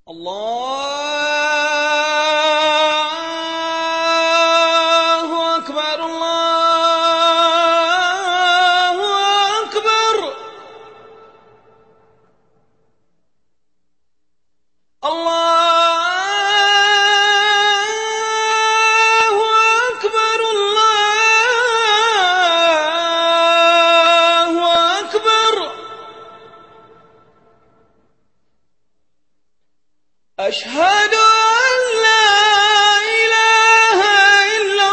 الله أكبر الله أكبر الله أكبر الله أكبر أشهد أن لا إله إلا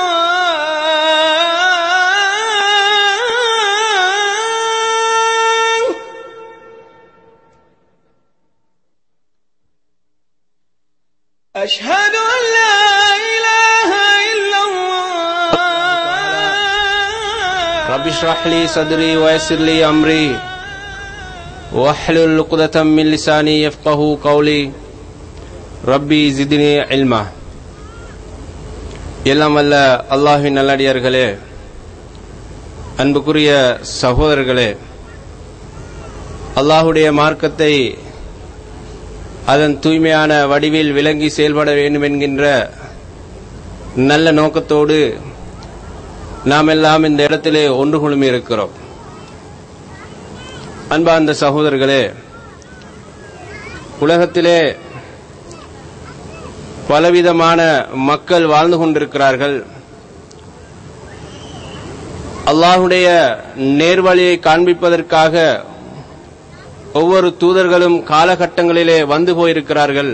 الله أشهد أن لا إله إلا الله رب اشرح لي صدري ويسر لي أمري واحلل عقدة من لساني يفقه قولي ரப்பி ஜிதினி இல்மா எல்லாம் வல்ல அல்லாஹின் நல்லடியார்களே அன்புக்குரிய சகோதரர்களே அல்லாஹுடைய மார்க்கத்தை அதன் தூய்மையான வடிவில் விளங்கி செயல்பட வேண்டும் என்கின்ற நல்ல நோக்கத்தோடு நாம் எல்லாம் இந்த இடத்திலே ஒன்று குழுமி இருக்கிறோம் அன்பார்ந்த சகோதரர்களே உலகத்திலே பலவிதமான மக்கள் வாழ்ந்து கொண்டிருக்கிறார்கள் அல்லாஹுடைய நேர்வழியை காண்பிப்பதற்காக ஒவ்வொரு தூதர்களும் காலகட்டங்களிலே வந்து போயிருக்கிறார்கள்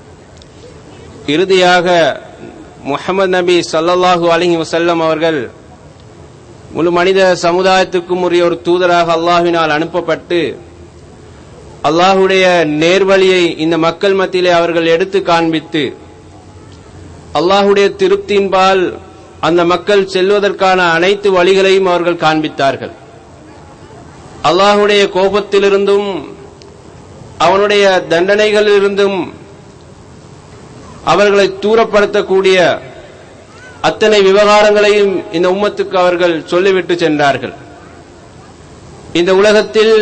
இறுதியாக முஹம்மது நபி ஸல்லல்லாஹு அலைஹி வஸல்லம் அவர்கள் முழு மனித சமுதாயத்துக்கும் உரிய ஒரு தூதராக அல்லாஹ்வினால் அனுப்பப்பட்டு அல்லாஹுடைய நேர்வழியை இந்த மக்கள் மத்தியிலே அவர்கள் எடுத்து காண்பித்து அல்லாஹுடைய திருப்தியின்பால் அந்த மக்கள் செல்வதற்கான அனைத்து வழிகளையும் அவர்கள் காண்பித்தார்கள் அல்லாஹுடைய கோபத்திலிருந்தும் அவனுடைய தண்டனைகளிலிருந்தும் அவர்களை தூரப்படுத்தக்கூடிய அத்தனை விவகாரங்களையும் இந்த உம்மத்துக்கு அவர்கள் சொல்லிவிட்டு சென்றார்கள் இந்த உலகத்தில்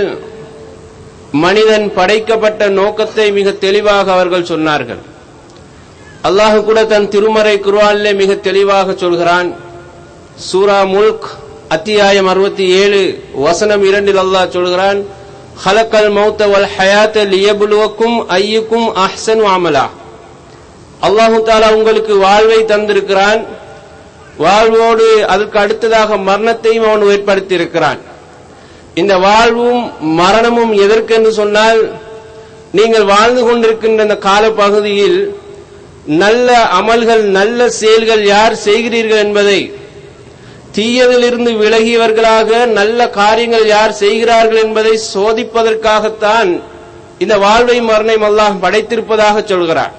மனிதன் படைக்கப்பட்ட நோக்கத்தை மிக தெளிவாக அவர்கள் சொன்னார்கள் அல்லாஹ் கூட தன் திருமறை குர்ஆனிலே மிக தெளிவாக சொல்கிறான் சூரா முல்க் அத்தியாயம் அறுபத்தி ஏழு வசனம் இரண்டில் அல்லாஹ் சொல்கிறான் ஹலக்கல் மௌத்த வல் ஹயாத்த லியபுலுவக்கும் ஐயுக்கும் அஹ்சன் அமலா அல்லாஹு தாலா உங்களுக்கு வாழ்வை தந்திருக்கிறான் வாழ்வோடு அதற்கு அடுத்ததாக மரணத்தையும் அவன் ஏற்படுத்தி இருக்கிறான் இந்த வாழ்வும் மரணமும் எதற்கென்று சொன்னால் நீங்கள் வாழ்ந்து கொண்டிருக்கின்ற இந்த கால பகுதியில் நல்ல அமல்கள் நல்ல செயல்கள் யார் செய்கிறீர்கள் என்பதை தீயதிலிருந்து விலகியவர்களாக நல்ல காரியங்கள் யார் செய்கிறார்கள் என்பதை சோதிப்பதற்காகத்தான் இந்த வாழ்வை மரணம் அல்லாஹ் படைத்திருப்பதாக சொல்கிறார்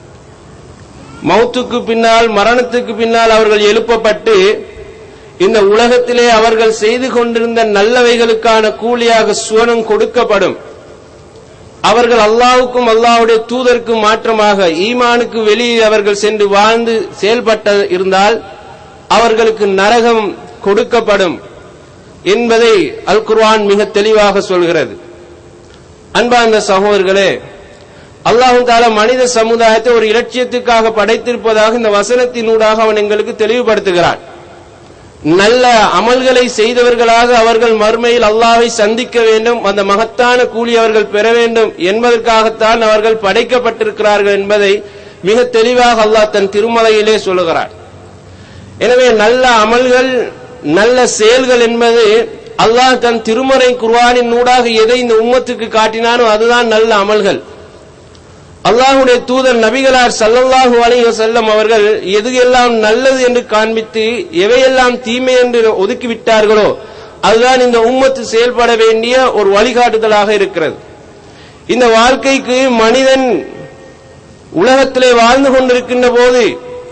மௌத்துக்கு பின்னால் மரணத்துக்கு பின்னால் அவர்கள் எழுப்பப்பட்டு இந்த உலகத்திலே அவர்கள் செய்து கொண்டிருந்த நல்லவைகளுக்கான கூலியாக சுவனம் கொடுக்கப்படும் அவர்கள் அல்லாவுக்கும் அல்லாவுடைய தூதருக்கும் மாற்றமாக ஈமானுக்கு வெளியே அவர்கள் சென்று வாழ்ந்து செயல்பட்ட இருந்தால் அவர்களுக்கு நரகம் கொடுக்கப்படும் என்பதை அல் குர்ஆன் மிக தெளிவாக சொல்கிறது அன்பார்ந்த சகோதரர்களே அல்லாஹு தாலா மனித சமுதாயத்தை ஒரு இலட்சியத்துக்காக படைத்திருப்பதாக இந்த வசனத்தினூடாக அவன் எங்களுக்கு தெளிவுபடுத்துகிறான் நல்ல அமல்களை செய்தவர்களாக அவர்கள் மறுமையில் அல்லாவை சந்திக்க வேண்டும் அந்த மகத்தான கூலி அவர்கள் பெற வேண்டும் என்பதற்காகத்தான் அவர்கள் படைக்கப்பட்டிருக்கிறார்கள் என்பதை மிக தெளிவாக அல்லாஹ் தன் திருமலையிலே சொல்லுகிறார் எனவே நல்ல அமல்கள் நல்ல செயல்கள் என்பது அல்லாஹ் தன் திருமறை குர்ஆனின் நூடாக எதை இந்த உம்மத்துக்கு காட்டினானோ அதுதான் நல்ல அமல்கள் அல்லாஹுடைய தூதர் நபிகளார் சல்லல்லாஹு அலைஹி வஸல்லம் அவர்கள் எது எல்லாம் நல்லது என்று காண்பித்து எவையெல்லாம் தீமை என்று ஒதுக்கிவிட்டார்களோ அதுதான் இந்த உம்மத்து செயல்பட வேண்டிய ஒரு வழிகாட்டுதலாக இருக்கிறது இந்த வாழ்க்கைக்கு மனிதன் உலகத்திலே வாழ்ந்து கொண்டிருக்கின்ற போது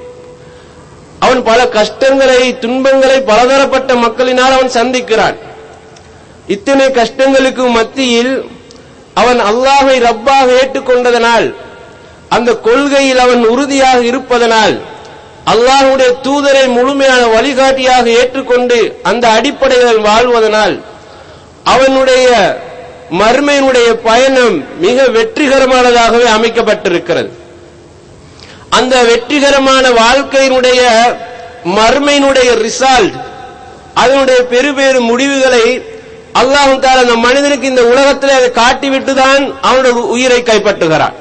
அவன் பல கஷ்டங்களை துன்பங்களை பலதரப்பட்ட மக்களினால் அவன் சந்திக்கிறான் இத்தனை கஷ்டங்களுக்கு மத்தியில் அவன் அல்லாஹை ரப்பாக ஏற்றுக்கொண்டதனால் அந்த கொள்கையில் அவன் உறுதியாக இருப்பதனால் அல்லாஹுடைய தூதரை முழுமையான வழிகாட்டியாக ஏற்றுக்கொண்டு அந்த அடிப்படையில் வாழ்வதனால் அவனுடைய மர்மையினுடைய பயணம் மிக வெற்றிகரமானதாகவே அமைக்கப்பட்டிருக்கிறது அந்த வெற்றிகரமான வாழ்க்கையினுடைய மர்மையினுடைய ரிசால்ட் அதனுடைய பெருபெரு முடிவுகளை அல்லாஹு தால அந்த மனிதனுக்கு இந்த உலகத்தில் அதை காட்டிவிட்டு தான் அவனுடைய உயிரை கைப்பற்றுகிறான்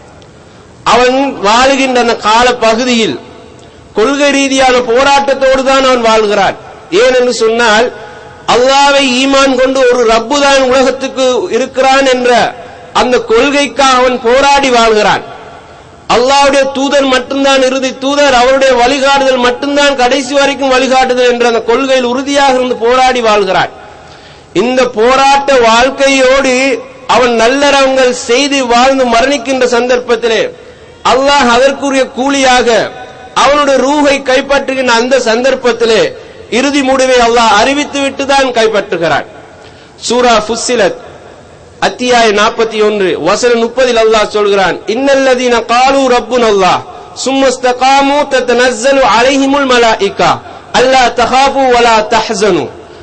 அவன் வாழுகின்ற அந்த கால பகுதியில் கொள்கை ரீதியான போராட்டத்தோடு தான் அவன் வாழ்கிறான் ஏனென்று சொன்னால் அல்லாவை ஈமான் கொண்டு ஒரு ரப்பு தான் உலகத்துக்கு இருக்கிறான் என்ற அந்த கொள்கைக்காக அவன் போராடி வாழ்கிறான் அல்லாவுடைய தூதர் மட்டும்தான் இறுதி தூதர் அவருடைய வழிகாட்டுதல் மட்டும்தான் கடைசி வரைக்கும் வழிகாட்டுதல் என்ற அந்த கொள்கையில் உறுதியாக இருந்து போராடி வாழ்கிறான் இந்த போராட்ட வாழ்க்கையோடு அவன் நல்லறவங்கள் செய்து வாழ்ந்து மரணிக்கின்ற சந்தர்ப்பத்திலே அல்லாஹ் அதற்குரிய கூலியாக அவனுடைய ரூஹை கைப்பற்றுகின்ற அந்த சந்தர்ப்பத்திலே இறுதி முடிவை அல்லாஹ் அறிவித்து விட்டு தான் கைப்பற்றுகிறான் சூரா ஃபுஸ்ஸிலத் அத்தியாய நாற்பத்தி ஒன்று வசன முப்பதில் அல்லாஹ் சொல்கிறான் இன்னல்லதீன காலு ரப்புன் அல்லாஹ் சும்மஸ்தகாமு தத்தனஸ்ஸலு அலைஹிமுல் மலாயிகா அல்லா தஹாபு வலா தஹ்சனு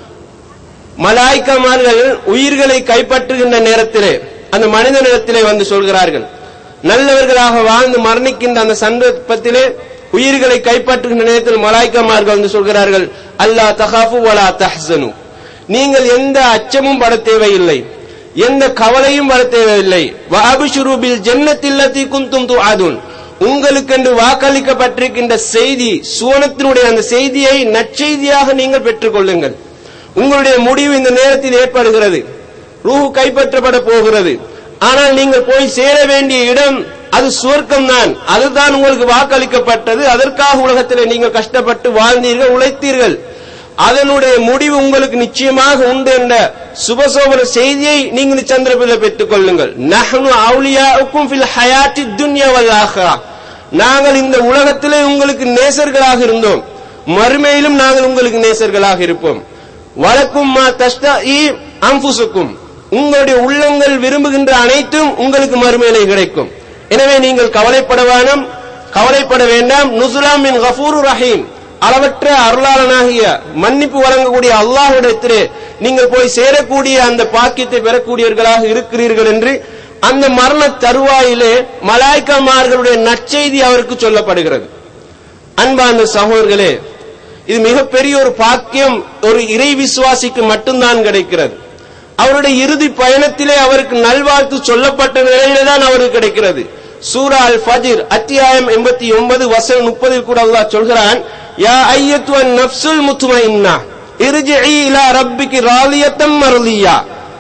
மலாய்க்கமார்கள் உயிர்களை கைப்பற்றுகின்ற நேரத்திலே அந்த மனிதனிடத்திலே வந்து சொல்கிறார்கள் நல்லவர்களாக வாழ்ந்து மரணிக்கின்ற அந்த சந்தர்ப்பத்திலே உயிர்களை கைப்பற்றுகின்ற நேரத்தில் மலாய்க்கமார்கள் வந்து சொல்கிறார்கள் அல்லா தஹாஃபு வலா தஹ்சனு நீங்கள் எந்த அச்சமும் பட தேவையில்லை எந்த கவலையும் வர தேவையில்லை வாபிஷுருபில் ஜன்னத்தில்லத்தி குந்தும் துஆதுன் உங்களுக்கென்று வாக்களிக்கப்பட்டிருக்கின்ற செய்தி சுவனத்தினுடைய அந்த செய்தியை நற்செய்தியாக நீங்கள் பெற்றுக் கொள்ளுங்கள் உங்களுடைய முடிவு இந்த நேரத்தில் ஏற்படுகிறது ரூஹு கைப்பற்றப்பட போகிறது ஆனால் நீங்கள் போய் சேர வேண்டிய இடம் அது சுவர்க்கம் தான் அதுதான் உங்களுக்கு வாக்களிக்கப்பட்டது அதற்காக உலகத்தில் நீங்கள் கஷ்டப்பட்டு வாழ்ந்தீர்கள் உழைத்தீர்கள் அதனுடைய முடிவு உங்களுக்கு நிச்சயமாக உண்டு என்ற சுபசோபன செய்தியை நீங்கள் சந்திரபில பெற்றுக் கொள்ளுங்கள் நஹ்னு அவுலியாவுக்கும் ஃபில் ஹயாத்தி துன்யா வல் ஆஹிரா நாங்கள் இந்த உலகத்திலே உங்களுக்கு நேசர்களாக இருந்தோம் மறுமையிலும் நாங்கள் உங்களுக்கு நேசர்களாக இருப்போம் வழக்கும் மா தஷ்டா அம்புசுக்கும் உங்களுடைய உள்ளங்கள் விரும்புகின்ற அனைத்தும் உங்களுக்கு மறுமையிலே கிடைக்கும் எனவே நீங்கள் கவலைப்பட வேண்டாம் கவலைப்பட வேண்டாம் நுசுலாம் மின் கஃபூர் ரஹீம் அளவற்ற அருளாளனாகிய மன்னிப்பு வழங்கக்கூடிய அல்லாஹ்விடத்திலே நீங்கள் போய் சேரக்கூடிய அந்த பாக்கியத்தை பெறக்கூடியவர்களாக இருக்கிறீர்கள் என்று அந்த மரண தருவாயிலே மலாய்க்கமார்களுடைய நற்செய்தி அவருக்கு சொல்லப்படுகிறது அன்பார்ந்த சகோதரர்களே இது மிகப்பெரிய ஒரு பாக்கியம் ஒரு இறை விசுவாசிக்கு மட்டும்தான் கிடைக்கிறது அவருடைய இறுதி பயணத்திலே அவருக்கு நல்வாழ்த்து சொல்லப்பட்ட நிலையிலே தான் அவருக்கு கிடைக்கிறது சூரா அல் ஃபஜிர் அத்தியாயம் எண்பத்தி ஒன்பது வசனம் முப்பதில் கூட அல்லாஹ் சொல்கிறான் யா ஐயத்துவன் நப்சுல் முத்துமைன்னா இர்ஜிஇ இலா ரப்பிக்கு ராலியத்தம் மருளியா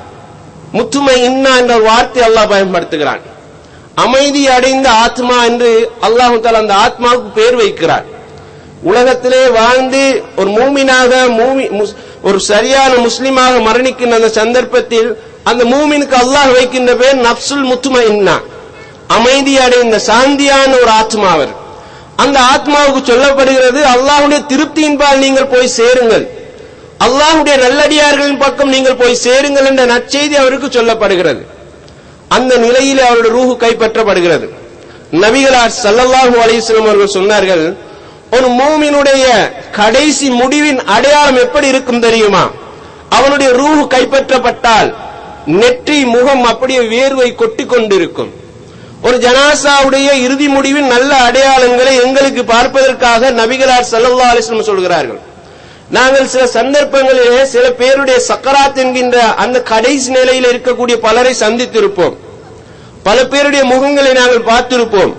முத்துமை இன்னா என்ற வார்த்தை அல்லாஹ் பயன்படுத்துகிறான் அமைதி அடைந்த ஆத்மா என்று அல்லாஹு தாலா அந்த ஆத்மாவுக்கு பேர் வைக்கிறார் உலகத்திலே வாழ்ந்து ஒரு மூமினாக மூமி முஸ்- ஒரு சரியான முஸ்லிமாக மரணிக்கின்ற அந்த சந்தர்ப்பத்தில் அந்த மூமினுக்கு அல்லாஹ் வைக்கின்ற பேர் நப்சுல் முத்துமை இன்னா அமைதி அடைந்த சாந்தியான ஒரு ஆத்மா அவர் அந்த ஆத்மாவுக்கு சொல்லப்படுகிறது அல்லாஹ்வுடைய திருப்தியின்பால் நீங்கள் போய் சேருங்கள் அல்லாஹ்வுடைய நல்லடியார்களின் பக்கம் நீங்கள் போய் சேருங்கள் என்ற நற்செய்தி அவருக்கு சொல்லப்படுகிறது அந்த நிலையில் அவருடைய ரூஹு கைப்பற்றப்படுகிறது நபிகளார் ஸல்லல்லாஹு அலைஹி வஸல்லம் அவர்கள் சொன்னார்கள் ஒரு மூமினுடைய கடைசி முடிவின் அடையாளம் எப்படி இருக்கும் தெரியுமா அவனுடைய ரூஹு கைப்பற்றப்பட்டால் நெற்றி முகம் அப்படியே வேர்வை கொட்டிக் கொண்டிருக்கும் ஒரு ஜனாசாவுடைய இறுதி முடிவின் நல்ல அடையாளங்களை எங்களுக்கு பார்ப்பதற்காக நபிகளார் ஸல்லல்லாஹு அலைஹி வஸல்லம் சொல்கிறார்கள் நாங்கள் சில சந்தர்ப்பங்களிலே சில பேருடைய சக்கராத் என்கின்ற அந்த கடைசி நிலையில் இருக்கக்கூடிய பலரை சந்தித்திருப்போம் பல பேருடைய முகங்களை நாங்கள் பார்த்திருப்போம்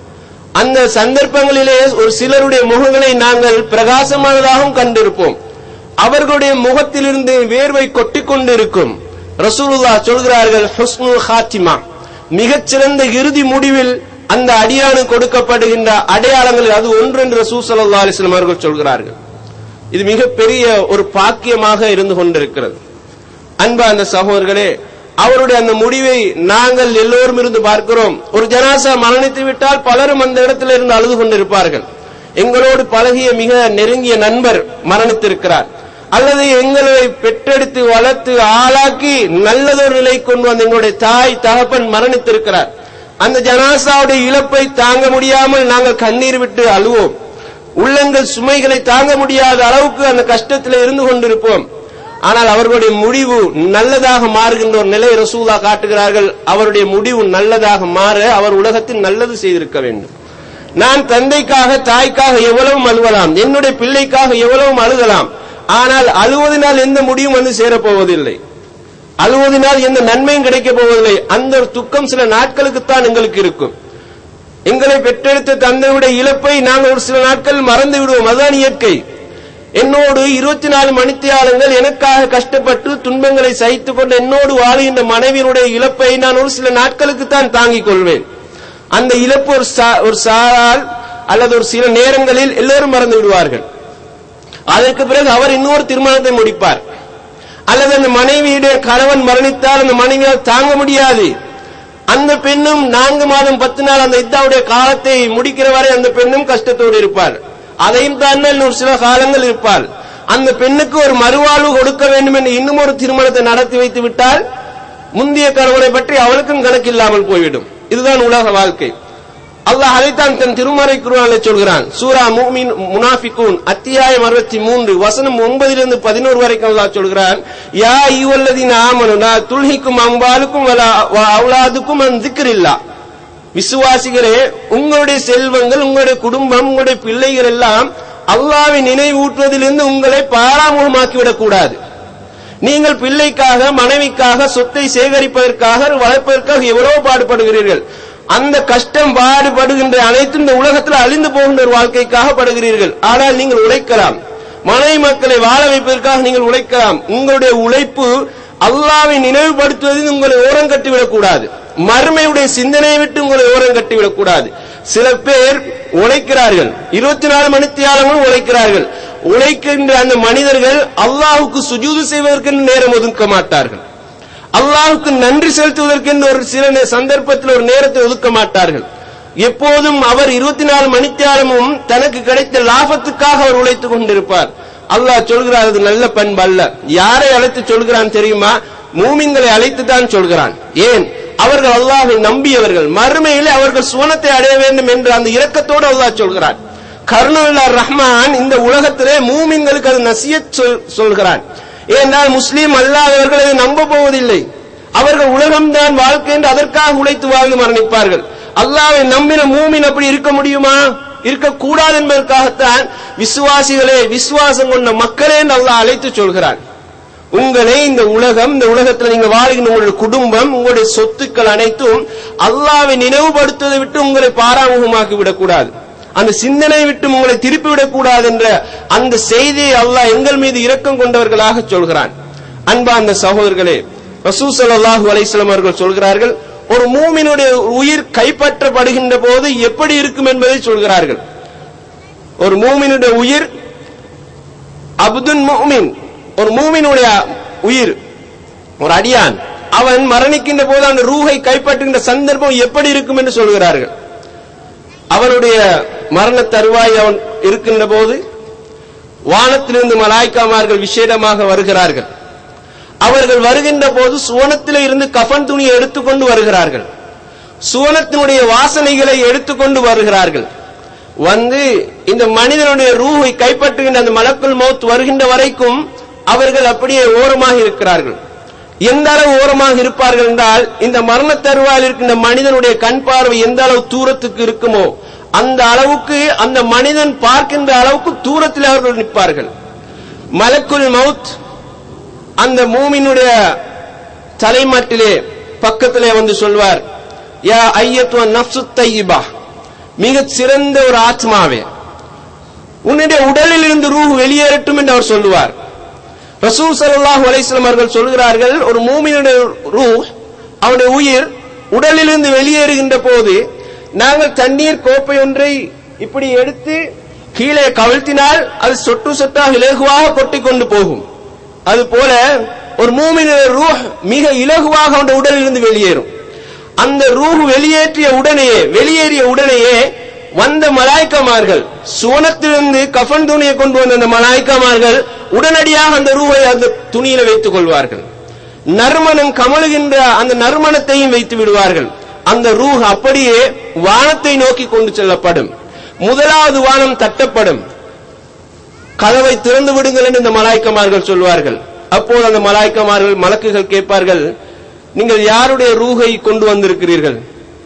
அந்த சந்தர்ப்பங்களிலே ஒரு சிலருடைய முகங்களை நாங்கள் பிரகாசமானதாகவும் கண்டிருப்போம் அவர்களுடைய முகத்திலிருந்து வேர்வை கொட்டிக் கொண்டிருக்கும் ரசூலுல்லாஹ் சொல்கிறார்கள் ஹுஸ்னுல் ஹாத்திமா மிகச்சிறந்த இறுதி முடிவில் அந்த அடியானு கொடுக்கப்படுகின்ற அடையாளங்கள் அது ஒன்று என்று ரசூல் ஸல்லல்லாஹு அலைஹி வஸல்லம் அவர்கள் சொல்கிறார்கள் இது மிகப்பெரிய ஒரு பாக்கியமாக இருந்து கொண்டிருக்கிறது அன்பா அந்த சகோதரர்களே அவருடைய அந்த முடிவை நாங்கள் எல்லோரும் இருந்து பார்க்கிறோம் ஒரு ஜனாசா மரணித்து விட்டால் பலரும் அந்த இடத்துல இருந்து அழுது கொண்டிருப்பார்கள் எங்களோடு பழகிய மிக நெருங்கிய நண்பர் மரணித்திருக்கிறார் அல்லது எங்களை பெற்றெடுத்து வளர்த்து ஆளாக்கி நல்லதொரு நிலை கொண்டு வந்த எங்களுடைய தாய் தகப்பன் மரணித்திருக்கிறார் அந்த ஜனாசாவுடைய இழப்பை தாங்க முடியாமல் நாங்கள் கண்ணீர் விட்டு அழுவோம் உள்ளங்கள் சுமைகளை தாங்க முடியாத அளவுக்கு அந்த கஷ்டத்தில் இருந்து கொண்டிருப்போம் ஆனால் அவர்களுடைய முடிவு நல்லதாக மாறுகின்ற ஒரு நிலை ரசூலா காட்டுகிறார்கள் அவருடைய முடிவு நல்லதாக மாற அவர் உலகத்தில் நல்லது செய்திருக்க வேண்டும் நான் தந்தைக்காக தாய்க்காக எவ்வளவும் அழுவலாம் என்னுடைய பிள்ளைக்காக எவ்வளவும் அழுகலாம் ஆனால் அழுவதனால் எந்த முடிவும் வந்து சேரப்போவதில்லை அழுவதனால் எந்த நன்மையும் கிடைக்கப் போவதில்லை அந்த ஒரு துக்கம் சில நாட்களுக்குத்தான் எங்களுக்கு இருக்கும் எங்களை பெற்றெடுத்த தந்தையுடைய இழப்பை நாங்கள் ஒரு சில நாட்கள் மறந்து விடுவோம் அதுதான் இயற்கை என்னோடு இருபத்தி நாலு மணித்தியாலங்கள் எனக்காக கஷ்டப்பட்டு துன்பங்களை சகித்துக் கொண்டு என்னோடு வாழுகின்ற மனைவியினுடைய இழப்பை நான் ஒரு சில நாட்களுக்கு தான் தாங்கிக் கொள்வேன் அந்த இழப்பு ஒரு சா- ஒரு சாரால் அல்லது ஒரு சில நேரங்களில் எல்லோரும் மறந்து விடுவார்கள் அதற்கு பிறகு அவர் இன்னொரு திருமணத்தை முடிப்பார் அல்லது அந்த மனைவியுடைய கணவன் மரணித்தால் அந்த மனைவியால் தாங்க முடியாது அந்த பெண்ணும் நான்கு மாதம் பத்து நாள் அந்த இத்தாவுடைய காலத்தை முடிக்கிற வரை அந்த பெண்ணும் கஷ்டத்தோடு இருப்பார் அதையும் தான் ஒரு சில காலங்கள் இருப்பார் அந்த பெண்ணுக்கு ஒரு மறுவாழ்வு கொடுக்க வேண்டும் என்று இன்னும் ஒரு திருமணத்தை நடத்தி வைத்து விட்டால் முந்தைய கணவனை பற்றி அவளுக்கும் கணக்கில்லாமல் போய்விடும் இதுதான் உலக வாழ்க்கை அல்லாஹ் அதைத்தான் தன் திருமறை குருவான சொல்கிறான் சூரா மூமின் முனாஃபிகூன் அத்தியாயம் அறுபத்தி மூன்று வசனம் ஒன்பதிலிருந்து பதினோரு வரைக்கும் அல்லாஹ் சொல்கிறான் யா ஐயுவல்லதீன ஆமனு நான் துல்ஹிக்கும் அம்பாலுக்கும் வலா வ அவுலாதுக்கும் அன் திக்ரில்லா விசுவாசிகளே உங்களுடைய செல்வங்கள் உங்களுடைய குடும்பம் உங்களுடைய பிள்ளைகள் எல்லாம் அல்லாவை நினைவூட்டுவதிலிருந்து உங்களை பாராமுகமாக்கிவிடக் கூடாது நீங்கள் பிள்ளைக்காக மனைவிக்காக சொத்தை சேகரிப்பதற்காக வளர்ப்பதற்காக எவ்வளவு பாடுபடுகிறீர்கள் அந்த கஷ்டம் பாடுபடுகின்ற அனைத்தும் இந்த உலகத்தில் அழிந்து போகின்ற ஒரு வாழ்க்கைக்காக படுகிறீர்கள் ஆனால் நீங்கள் உழைக்கலாம் மனைவி மக்களை வாழ வைப்பதற்காக நீங்கள் உழைக்கலாம் உங்களுடைய உழைப்பு அல்லாவை நினைவுபடுத்துவதில் உங்களை ஓரம் கட்டிவிடக் கூடாது மறுமையுடைய சிந்தனையை விட்டு உங்களை ஓரம் கட்டிவிடக் கூடாது சில பேர் உழைக்கிறார்கள் இருபத்தி நாலு மணித்தியாலங்களும் உழைக்கிறார்கள் உழைக்கின்ற அந்த மனிதர்கள் அல்லாஹுக்கு சுஜூது செய்வதற்கு நேரம் ஒதுக்க மாட்டார்கள் அல்லாஹுக்கு நன்றி செலுத்துவதற்கென்று ஒரு சில நே- சந்தர்ப்பத்தில் ஒரு நேரத்தை ஒதுக்க மாட்டார்கள் எப்போதும் அவர் இருபத்தி நாலு மணித்தியாலமும் தனக்கு கிடைத்த லாபத்துக்காக அவர் உழைத்துக் கொண்டிருப்பார் அல்லாஹ் சொல்கிறார் அது நல்ல பண்பு அல்ல யாரை அழைத்து சொல்கிறான் தெரியுமா மூமின்களை அழைத்து தான் சொல்கிறான் ஏன் அவர்கள் அல்லாஹை நம்பியவர்கள் மறுமையிலே அவர்கள் சுவனத்தை அடைய வேண்டும் என்று அந்த இரக்கத்தோடு அல்லாஹ் சொல்கிறான் கருணுல்லா ரஹ்மான் இந்த உலகத்திலே மூமின்களுக்கு அது நசியத் சொல்- சொல்கிறான் ஏனென்றால் முஸ்லீம் அல்லாதவர்கள் அதை நம்ப போவதில்லை அவர்கள் உலகம்தான் வாழ்க்கை என்று அதற்காக உழைத்து வாழ்ந்து மரணிப்பார்கள் அல்லாவை நம்பின மூமின் அப்படி இருக்க முடியுமா இருக்கக்கூடாது என்பதற்காகத்தான் விசுவாசிகளே விசுவாசம் கொண்ட மக்களே என்று அல்லாஹ் அழைத்து சொல்கிறான் உங்களை இந்த உலகம் இந்த உலகத்தில் நீங்க வாழ்கின்ற உங்களுடைய குடும்பம் உங்களுடைய சொத்துக்கள் அனைத்தும் அல்லாவை நினைவுபடுத்துவதை விட்டு உங்களை பாராமுகமாக்கி விடக்கூடாது அந்த சிந்தனை விட்டு உங்களை திருப்பி விடக்கூடாது என்ற அந்த செய்தியை அல்லாஹ் எங்கள் மீது இரக்கம் கொண்டவர்களாக சொல்கிறான் அன்பா அந்த சகோதரர்களே ரசூ ஸல்லல்லாஹு அலைஹி வஸல்லம் அவர்கள் சொல்கிறார்கள் ஒரு மூமினுடைய உயிர் கைப்பற்றப்படுகின்ற போது எப்படி இருக்கும் என்பதை சொல்கிறார்கள் ஒரு மூமினுடைய உயிர் அப்துன் முஃமின் ஒரு மூமினுடைய உயிர் ஒரு அடியான் அவன் மரணிக்கின்ற போது அந்த ரூஹை கைப்பற்றுகின்ற சந்தர்ப்பம் எப்படி இருக்கும் என்று சொல்கிறார்கள் அவனுடைய மரண தருவாய் அவன் இருக்கின்ற போது வானத்திலிருந்து மலாய்க்காமார்கள் விசேடமாக வருகிறார்கள் அவர்கள் வருகின்ற போது சுவனத்திலே இருந்து கஃன் துணியை எடுத்துக்கொண்டு வருகிறார்கள் சுவனத்தினுடைய வாசனைகளை எடுத்துக்கொண்டு வருகிறார்கள் வந்து இந்த மனிதனுடைய ரூஹை கைப்பற்றுகின்ற அந்த மலக்குள் மௌத் வருகின்ற வரைக்கும் அவர்கள் அப்படியே ஓரமாக இருக்கிறார்கள் எந்த அளவு ஓரமாக இருப்பார்கள் என்றால் இந்த மரண தருவாயில் இருக்கின்ற மனிதனுடைய கண் பார்வை எந்த அளவு தூரத்துக்கு இருக்குமோ அந்த அளவுக்கு அந்த மனிதன் பார்க்கின்ற அளவுக்கு தூரத்தில் அவர்கள் நிற்பார்கள் மலக்குல் மவுத் அந்த மூமினுடைய தலைமாட்டிலே பக்கத்திலே வந்து சொல்வார் யா ஐயத்துவ நப்சு தையிபா மிகச் சிறந்த ஒரு ஆத்மாவே உன்னுடைய உடலில் இருந்து ரூஹ் வெளியேறட்டும் என்று அவர் சொல்லுவார் ரசூல் ஸல்லல்லாஹு அலைஹி வஸல்லம் அவர்கள் சொல்கிறார்கள் ஒரு மூமினுடைய ரூஹ் அவனுடைய உயிர் உடலிலிருந்து வெளியேறுகின்ற போது நாங்கள் தண்ணீர் கோப்பை ஒன்றை இப்படி எடுத்து கீழே கவிழ்த்தினால் அது சொட்டு சொட்டாக இலகுவாக கொட்டிக் கொண்டு போகும் அதுபோல ஒரு மூமினுடைய ரூஹ் மிக இலகுவாக அவனுடைய உடலிலிருந்து வெளியேறும் அந்த ரூஹ் வெளியேற்றிய உடனேயே வெளியேறிய உடனேயே வந்த மலாய்க்கமார்கள் சுவனத்திலிருந்து கஃன் துணியை கொண்டு வந்த அந்த மலாய்க்கமார்கள் உடனடியாக அந்த ரூஹை அந்த துணியில வைத்துக் கொள்வார்கள் நறுமணம் கமழுகின்ற அந்த நறுமணத்தையும் வைத்து விடுவார்கள் அந்த ரூஹ் அப்படியே வானத்தை நோக்கி கொண்டு செல்லப்படும் முதலாவது வானம் தட்டப்படும் கதவை திறந்து விடுங்கள் என்று இந்த மலாய்க்கமார்கள் சொல்வார்கள் அப்போது அந்த மலாய்க்கமார்கள் மலக்குகள் கேட்பார்கள் நீங்கள் யாருடைய ரூகை கொண்டு வந்திருக்கிறீர்கள்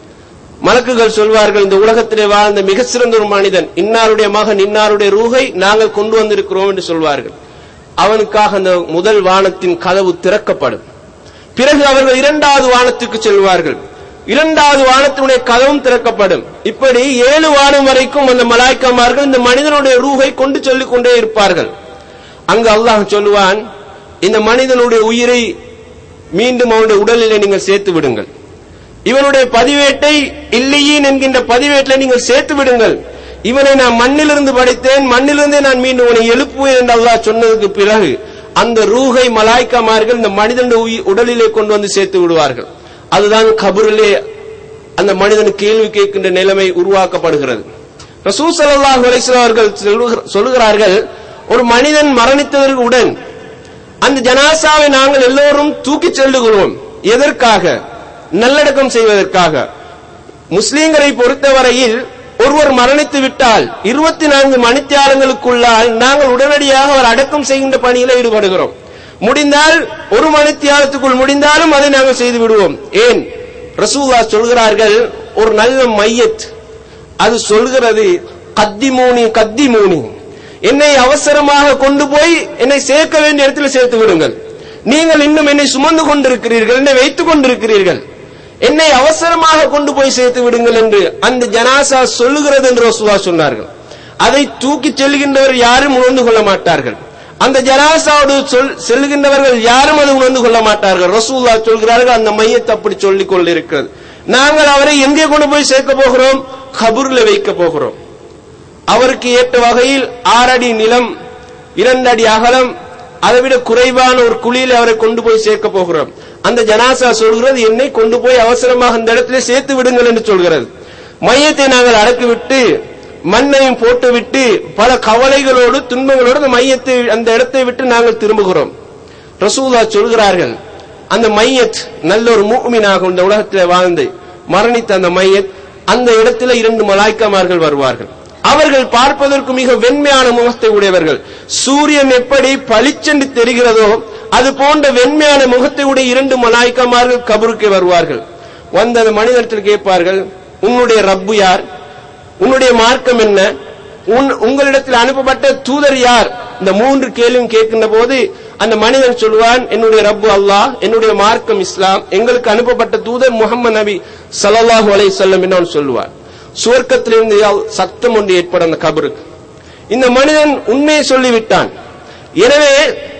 மலக்குகள் சொல்வார்கள் இந்த உலகத்திலே வாழ்ந்த மிக சிறந்த ஒரு மனிதன் இன்னாருடைய மகன் இன்னாருடைய ரூகை நாங்கள் கொண்டு வந்திருக்கிறோம் என்று சொல்வார்கள் அவனுக்காக அந்த முதல் வானத்தின் கதவு திறக்கப்படும் பிறகு அவர்கள் இரண்டாவது வானத்துக்கு செல்வார்கள் இரண்டாவது வானத்தினுடைய கதவும் திறக்கப்படும் இப்படி ஏழு வானம் வரைக்கும் அந்த மலாய்க்கமார்கள் இந்த மனிதனுடைய ரூகை கொண்டு சொல்லிக் கொண்டே இருப்பார்கள் அங்கு அல்லாஹ் சொல்லுவான் இந்த மனிதனுடைய உயிரை மீண்டும் அவனுடைய உடலிலே நீங்கள் சேர்த்து விடுங்கள் இவனுடைய பதிவேட்டை இல்லையீன் என்கின்ற பதிவேட்டில் நீங்கள் சேர்த்து விடுங்கள் இவனை நான் மண்ணிலிருந்து படைத்தேன் மண்ணிலிருந்தே நான் மீண்டும் உன்னை எழுப்புவேன் என்று அல்லாஹ் சொன்னதுக்கு பிறகு அந்த ரூகை மலாய்க்கமார்கள் இந்த மனிதனுடைய உயி- உடலிலே கொண்டு வந்து சேர்த்து விடுவார்கள் அதுதான் கபரிலே அந்த மனிதன் கேள்வி கேட்கின்ற நிலைமை உருவாக்கப்படுகிறது ரசூ ஸல்லல்லாஹு அலைஹி வஸல்லம் அவர்கள் சொல்லுகிற- சொல்லுகிறார்கள் ஒரு மனிதன் மரணித்ததற்கு உடன் அந்த ஜனாசாவை நாங்கள் எல்லோரும் தூக்கிச் செல்லுகிறோம் எதற்காக நல்லடக்கம் செய்வதற்காக முஸ்லீம்களை பொறுத்தவரையில் ஒருவர் மரணித்து விட்டால் இருபத்தி நான்கு மணித்தியாலங்களுக்குள்ளால் நாங்கள் உடனடியாக அவர் அடக்கம் செய்கின்ற பணியில ஈடுபடுகிறோம் முடிந்தால் ஒரு மணித்தியாலத்துக்குள் முடிந்தாலும் அதை நாங்கள் செய்து விடுவோம் ஏன் ரசூல்லா சொல்கிறார்கள் ஒரு நல்ல மையத் அது சொல்கிறது கத்திமூனி கத்திமூனி என்னை அவசரமாக கொண்டு போய் என்னை சேர்க்க வேண்டிய இடத்தில் சேர்த்து விடுங்கள் நீங்கள் இன்னும் என்னை சுமந்து கொண்டிருக்கிறீர்கள் என்னை வைத்துக் கொண்டிருக்கிறீர்கள் என்னை அவசரமாக கொண்டு போய் சேர்த்து விடுங்கள் என்று அந்த ஜனாசா சொல்லுகிறது என்று ரசூலா சொன்னார்கள் அதை தூக்கிச் செல்கின்றவர் யாரும் உணர்ந்து கொள்ள மாட்டார்கள் அந்த ஜனாசாவோடு சொல் செல்கின்றவர்கள் யாரும் அதை உணர்ந்து கொள்ள மாட்டார்கள் ரசூல்லா சொல்கிறார்கள் அந்த மையத்தை அப்படி சொல்லிக் கொண்டிருக்கிறது நாங்கள் அவரை எங்கே கொண்டு போய் சேர்க்க போகிறோம் கபூர்ல வைக்க போகிறோம் அவருக்கு ஏற்ற வகையில் ஆறடி நிலம் இரண்டு அடி அகலம் அதைவிட குறைவான ஒரு குழியில் அவரை கொண்டு போய் சேர்க்க போகிறோம் அந்த ஜனாசா சொல்கிறது என்னை கொண்டு போய் அவசரமாக அந்த இடத்திலே சேர்த்து விடுங்கள் என்று சொல்கிறது மையத்தை நாங்கள் அடக்கிவிட்டு மண்ணையும் போட்டுவிட்டு பல கவலைகளோடு துன்பங்களோடு அந்த மையத்தை அந்த இடத்தை விட்டு நாங்கள் திரும்புகிறோம் ரசூலா சொல்கிறார்கள் அந்த மையத் நல்ல ஒரு மூமினாக இந்த உலகத்தில் வாழ்ந்து மரணித்த அந்த மையத் அந்த இடத்துல இரண்டு மலாய்க்கமார்கள் வருவார்கள் அவர்கள் பார்ப்பதற்கு மிக வெண்மையான முகத்தை உடையவர்கள் சூரியன் எப்படி பளிச்சென்று தெரிகிறதோ அது போன்ற வெண்மையான முகத்தை உடைய இரண்டு மலாய்க்கமார்கள் கபருக்கு வருவார்கள் வந்த அந்த மனிதத்தில் கேட்பார்கள் உன்னுடைய ரப்பு யார் உன்னுடைய மார்க்கம் என்ன உன் உங்களிடத்தில் அனுப்பப்பட்ட தூதர் யார் இந்த மூன்று கேள்வியும் கேட்கின்ற போது அந்த மனிதன் சொல்லுவான் என்னுடைய ரப்பு அல்லாஹ் என்னுடைய மார்க்கம் இஸ்லாம் எங்களுக்கு அனுப்பப்பட்ட தூதர் முகமது நபி ஸல்லல்லாஹு அலைஹி வஸல்லம் என்று அவன் சொல்லுவான் சுவர்க்கத்திலிருந்து யா- சத்தம் ஒன்று ஏற்படும் அந்த கபருக்கு இந்த மனிதன் உண்மையை சொல்லிவிட்டான் எனவே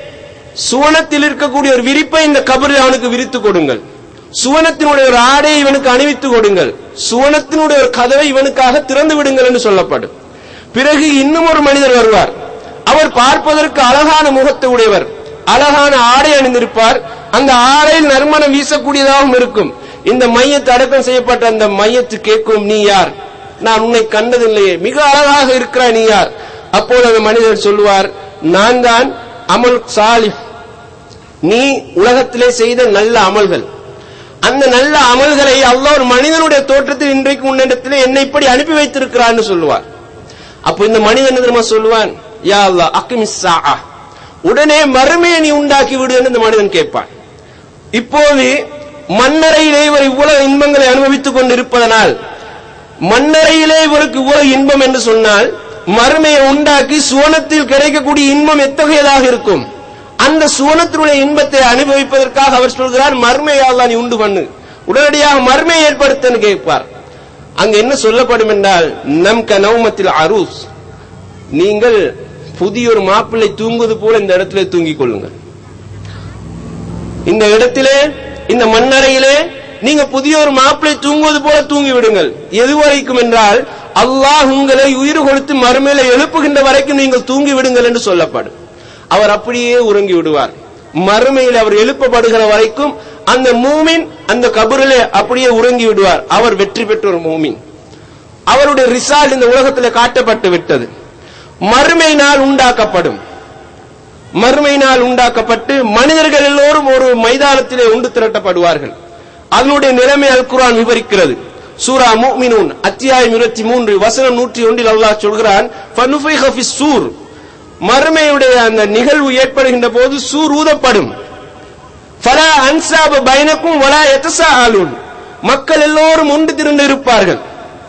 சுவனத்தில் இருக்கக்கூடிய ஒரு விரிப்பை இந்த கபரில் அவனுக்கு விரித்து கொடுங்கள் சுவனத்தினுடைய ஒரு ஆடையை இவனுக்கு அணிவித்து கொடுங்கள் சுவனத்தினுடைய ஒரு கதவை இவனுக்காக திறந்து விடுங்கள் என்று சொல்லப்படும் பிறகு இன்னும் ஒரு மனிதர் வருவார் அவர் பார்ப்பதற்கு அழகான முகத்தை உடையவர் அழகான ஆடை அணிந்திருப்பார் அந்த ஆடையில் நறுமணம் வீசக்கூடியதாகவும் இருக்கும் இந்த மையத்து அடக்கம் செய்யப்பட்ட அந்த மையத்து கேட்கும் நீ யார் நான் உன்னை கண்டதில்லையே மிக அழகாக இருக்கிறாய் நீ யார் அப்போது அந்த மனிதர் சொல்லுவார் நான் தான் அமல் சாலிஹ் நீ உலகத்திலே செய்த நல்ல அமல்கள் அந்த நல்ல அமல்களை அல்லாஹ் ஒரு மனிதனுடைய தோற்றத்தில் இன்றைக்கு உன்னிடத்திலே என்னை இப்படி அனுப்பி வைத்திருக்கிறான்னு சொல்லுவார் அப்ப இந்த மனிதன் என்ன தெரியுமா சொல்லுவான் யா அல்லாஹ் அக்மிஸ் ஸாஅ. உடனே மறுமையை நீ உண்டாக்கி விடு என்று இந்த மனிதன் கேட்பான் இப்போது மண்ணறையிலே இவர் இவ்வளவு இன்பங்களை அனுபவித்துக் கொண்டிருப்பதனால் மண்ணறையிலே இவருக்கு இவ்வளவு இன்பம் என்று சொன்னால் மறுமையை உண்டாக்கி சுவனத்தில் கிடைக்கக்கூடிய இன்பம் எத்தகையதாக இருக்கும் அந்த சுவனத்தினுடைய இன்பத்தை அனுபவிப்பதற்காக அவர் சொல்கிறார் மறுமையால் நீ உண்டு பண்ணு உடனடியாக மறுமையை ஏற்படுத்தன்னு கேட்பார் அங்க என்ன சொல்லப்படும் என்றால் நம் கனவுமத்தில் அரூஸ் நீங்கள் புதிய ஒரு மாப்பிள்ளை தூங்குவது போல இந்த இடத்திலே தூங்கிக் கொள்ளுங்கள் இந்த இடத்திலே இந்த மண்ணறையிலே நீங்க புதிய ஒரு மாப்பிளை தூங்குவது போல தூங்கி விடுங்கள் எதுவரைக்கும் என்றால் அல்லாஹ் உங்களை உயிர் கொடுத்து மறுமையில எழுப்புகின்ற வரைக்கும் நீங்கள் தூங்கி விடுங்கள் என்று சொல்லப்படும் அவர் அப்படியே உறங்கி விடுவார் மறுமையில் அவர் எழுப்பப்படுகிற வரைக்கும் அந்த மூமின் அந்த கபரிலே அப்படியே உறங்கி விடுவார் அவர் வெற்றி பெற்ற ஒரு மூமின் அவருடைய ரிசால்ட் இந்த உலகத்தில் காட்டப்பட்டு விட்டது மறுமை நாள் உண்டாக்கப்படும் மறுமை நாள் உண்டாக்கப்பட்டு மனிதர்கள் எல்லோரும் ஒரு மைதானத்திலே உண்டு திரட்டப்படுவார்கள் அதனுடைய நிலைமை அல் குர்ஆன் விவரிக்கிறது சூரா முஃமினூன் அத்தியாயம் இருபத்தி மூன்று வசனம் நூற்றி ஒன்றில் அல்லாஹ் சொல்கிறான் "ஃபனுஃபிக ஃபிஸ் சூர் மறுமையுடைய அந்த நிகழ்வு ஏற்படுகின்ற போது சூர் ஊதப்படும் ஃபலா அன்சாப பைனக்கும் வலா எத்தசா ஆளுன் மக்கள் எல்லோரும் ஒன்று திரண்டு இருப்பார்கள்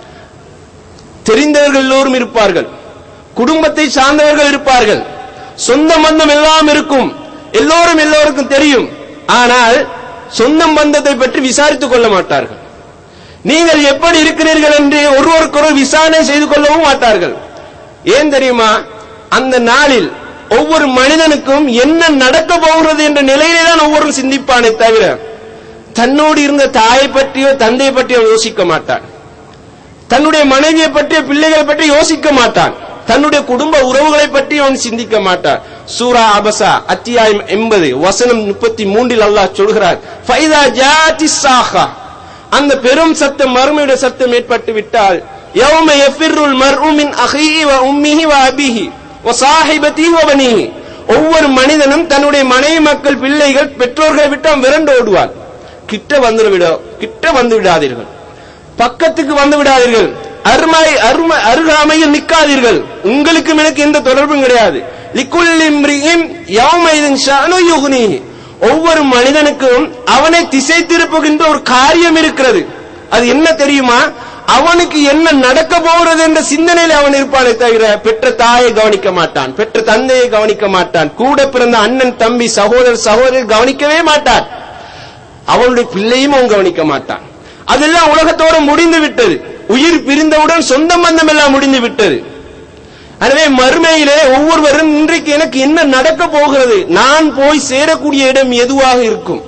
தெரிந்தவர்கள் எல்லோரும் இருப்பார்கள் குடும்பத்தை சார்ந்தவர்கள் இருப்பார்கள் சொந்த பந்தம் எல்லாம் இருக்கும் எல்லோரும் எல்லோருக்கும் தெரியும் ஆனால் சொந்தம் பந்தத்தை பற்றி விசாரித்துக் கொள்ள மாட்டார்கள் நீங்கள் எப்படி இருக்கிறீர்கள் என்று ஒருவருக்கொருவர் விசாரணை செய்து கொள்ளவும் மாட்டார்கள் ஏன் தெரியுமா அந்த நாளில் ஒவ்வொரு மனிதனுக்கும் என்ன நடக்க போகிறது என்ற நிலையிலே தான் ஒவ்வொரு சிந்திப்பானே தவிர தன்னோடு இருந்த தாயை பற்றியோ தந்தையை பற்றியோ யோசிக்க மாட்டான் தன்னுடைய மனைவியை பற்றிய பிள்ளைகளை பற்றி யோசிக்க மாட்டான் தன்னுடைய குடும்ப உறவுகளை பற்றி அவன் சிந்திக்க மாட்டான் சூரா அபசா அத்தியாயம் எண்பது வசனம் முப்பத்தி மூன்றில் அல்லாஹ் சொல்கிறார் ஃபைதா ஜாதி சாஹா அந்த பெரும் சத்தம் மறுமையுடைய சத்தம் ஏற்பட்டு விட்டால் யௌம யஃபிருல் மர்உ மின் அஹீஹி வ உம்மிஹி வ அபிஹி வ சாஹிபதிஹி வ பனிஹி ஒவ்வொரு மனிதனும் தன்னுடைய மனைவி மக்கள் பிள்ளைகள் பெற்றோர்களை விட்டு அவன் விரண்டு ஓடுவான் கிட்ட வந்து விட கிட்ட வந்து விடாதீர்கள் பக்கத்துக்கு வந்து விடாதீர்கள் அருமை அருமை அருகாமையில் நிக்காதீர்கள் உங்களுக்கும் எனக்கு எந்த தொடர்பும் கிடையாது லிக்குல் இம்ரியின் யௌமைதின் ஷஅனு யுக்னிஹி ஒவ்வொரு மனிதனுக்கும் அவனை திசை திருப்புகின்ற ஒரு காரியம் இருக்கிறது அது என்ன தெரியுமா அவனுக்கு என்ன நடக்க போகிறது என்ற சிந்தனையில் அவன் இருப்பானே தவிர பெற்ற தாயை கவனிக்க மாட்டான் பெற்ற தந்தையை கவனிக்க மாட்டான் கூட பிறந்த அண்ணன் தம்பி சகோதரர் சகோதரி கவனிக்கவே மாட்டான் அவனுடைய பிள்ளையும் அவன் கவனிக்க மாட்டான் அதெல்லாம் உலகத்தோட முடிந்து விட்டது உயிர் பிரிந்தவுடன் சொந்த பந்தம் எல்லாம் முடிந்து விட்டது எனவே மறுமையிலே ஒவ்வொருவரும் இன்றைக்கு எனக்கு என்ன நடக்க போகிறது நான் போய் சேரக்கூடிய இடம் எதுவாக இருக்கும்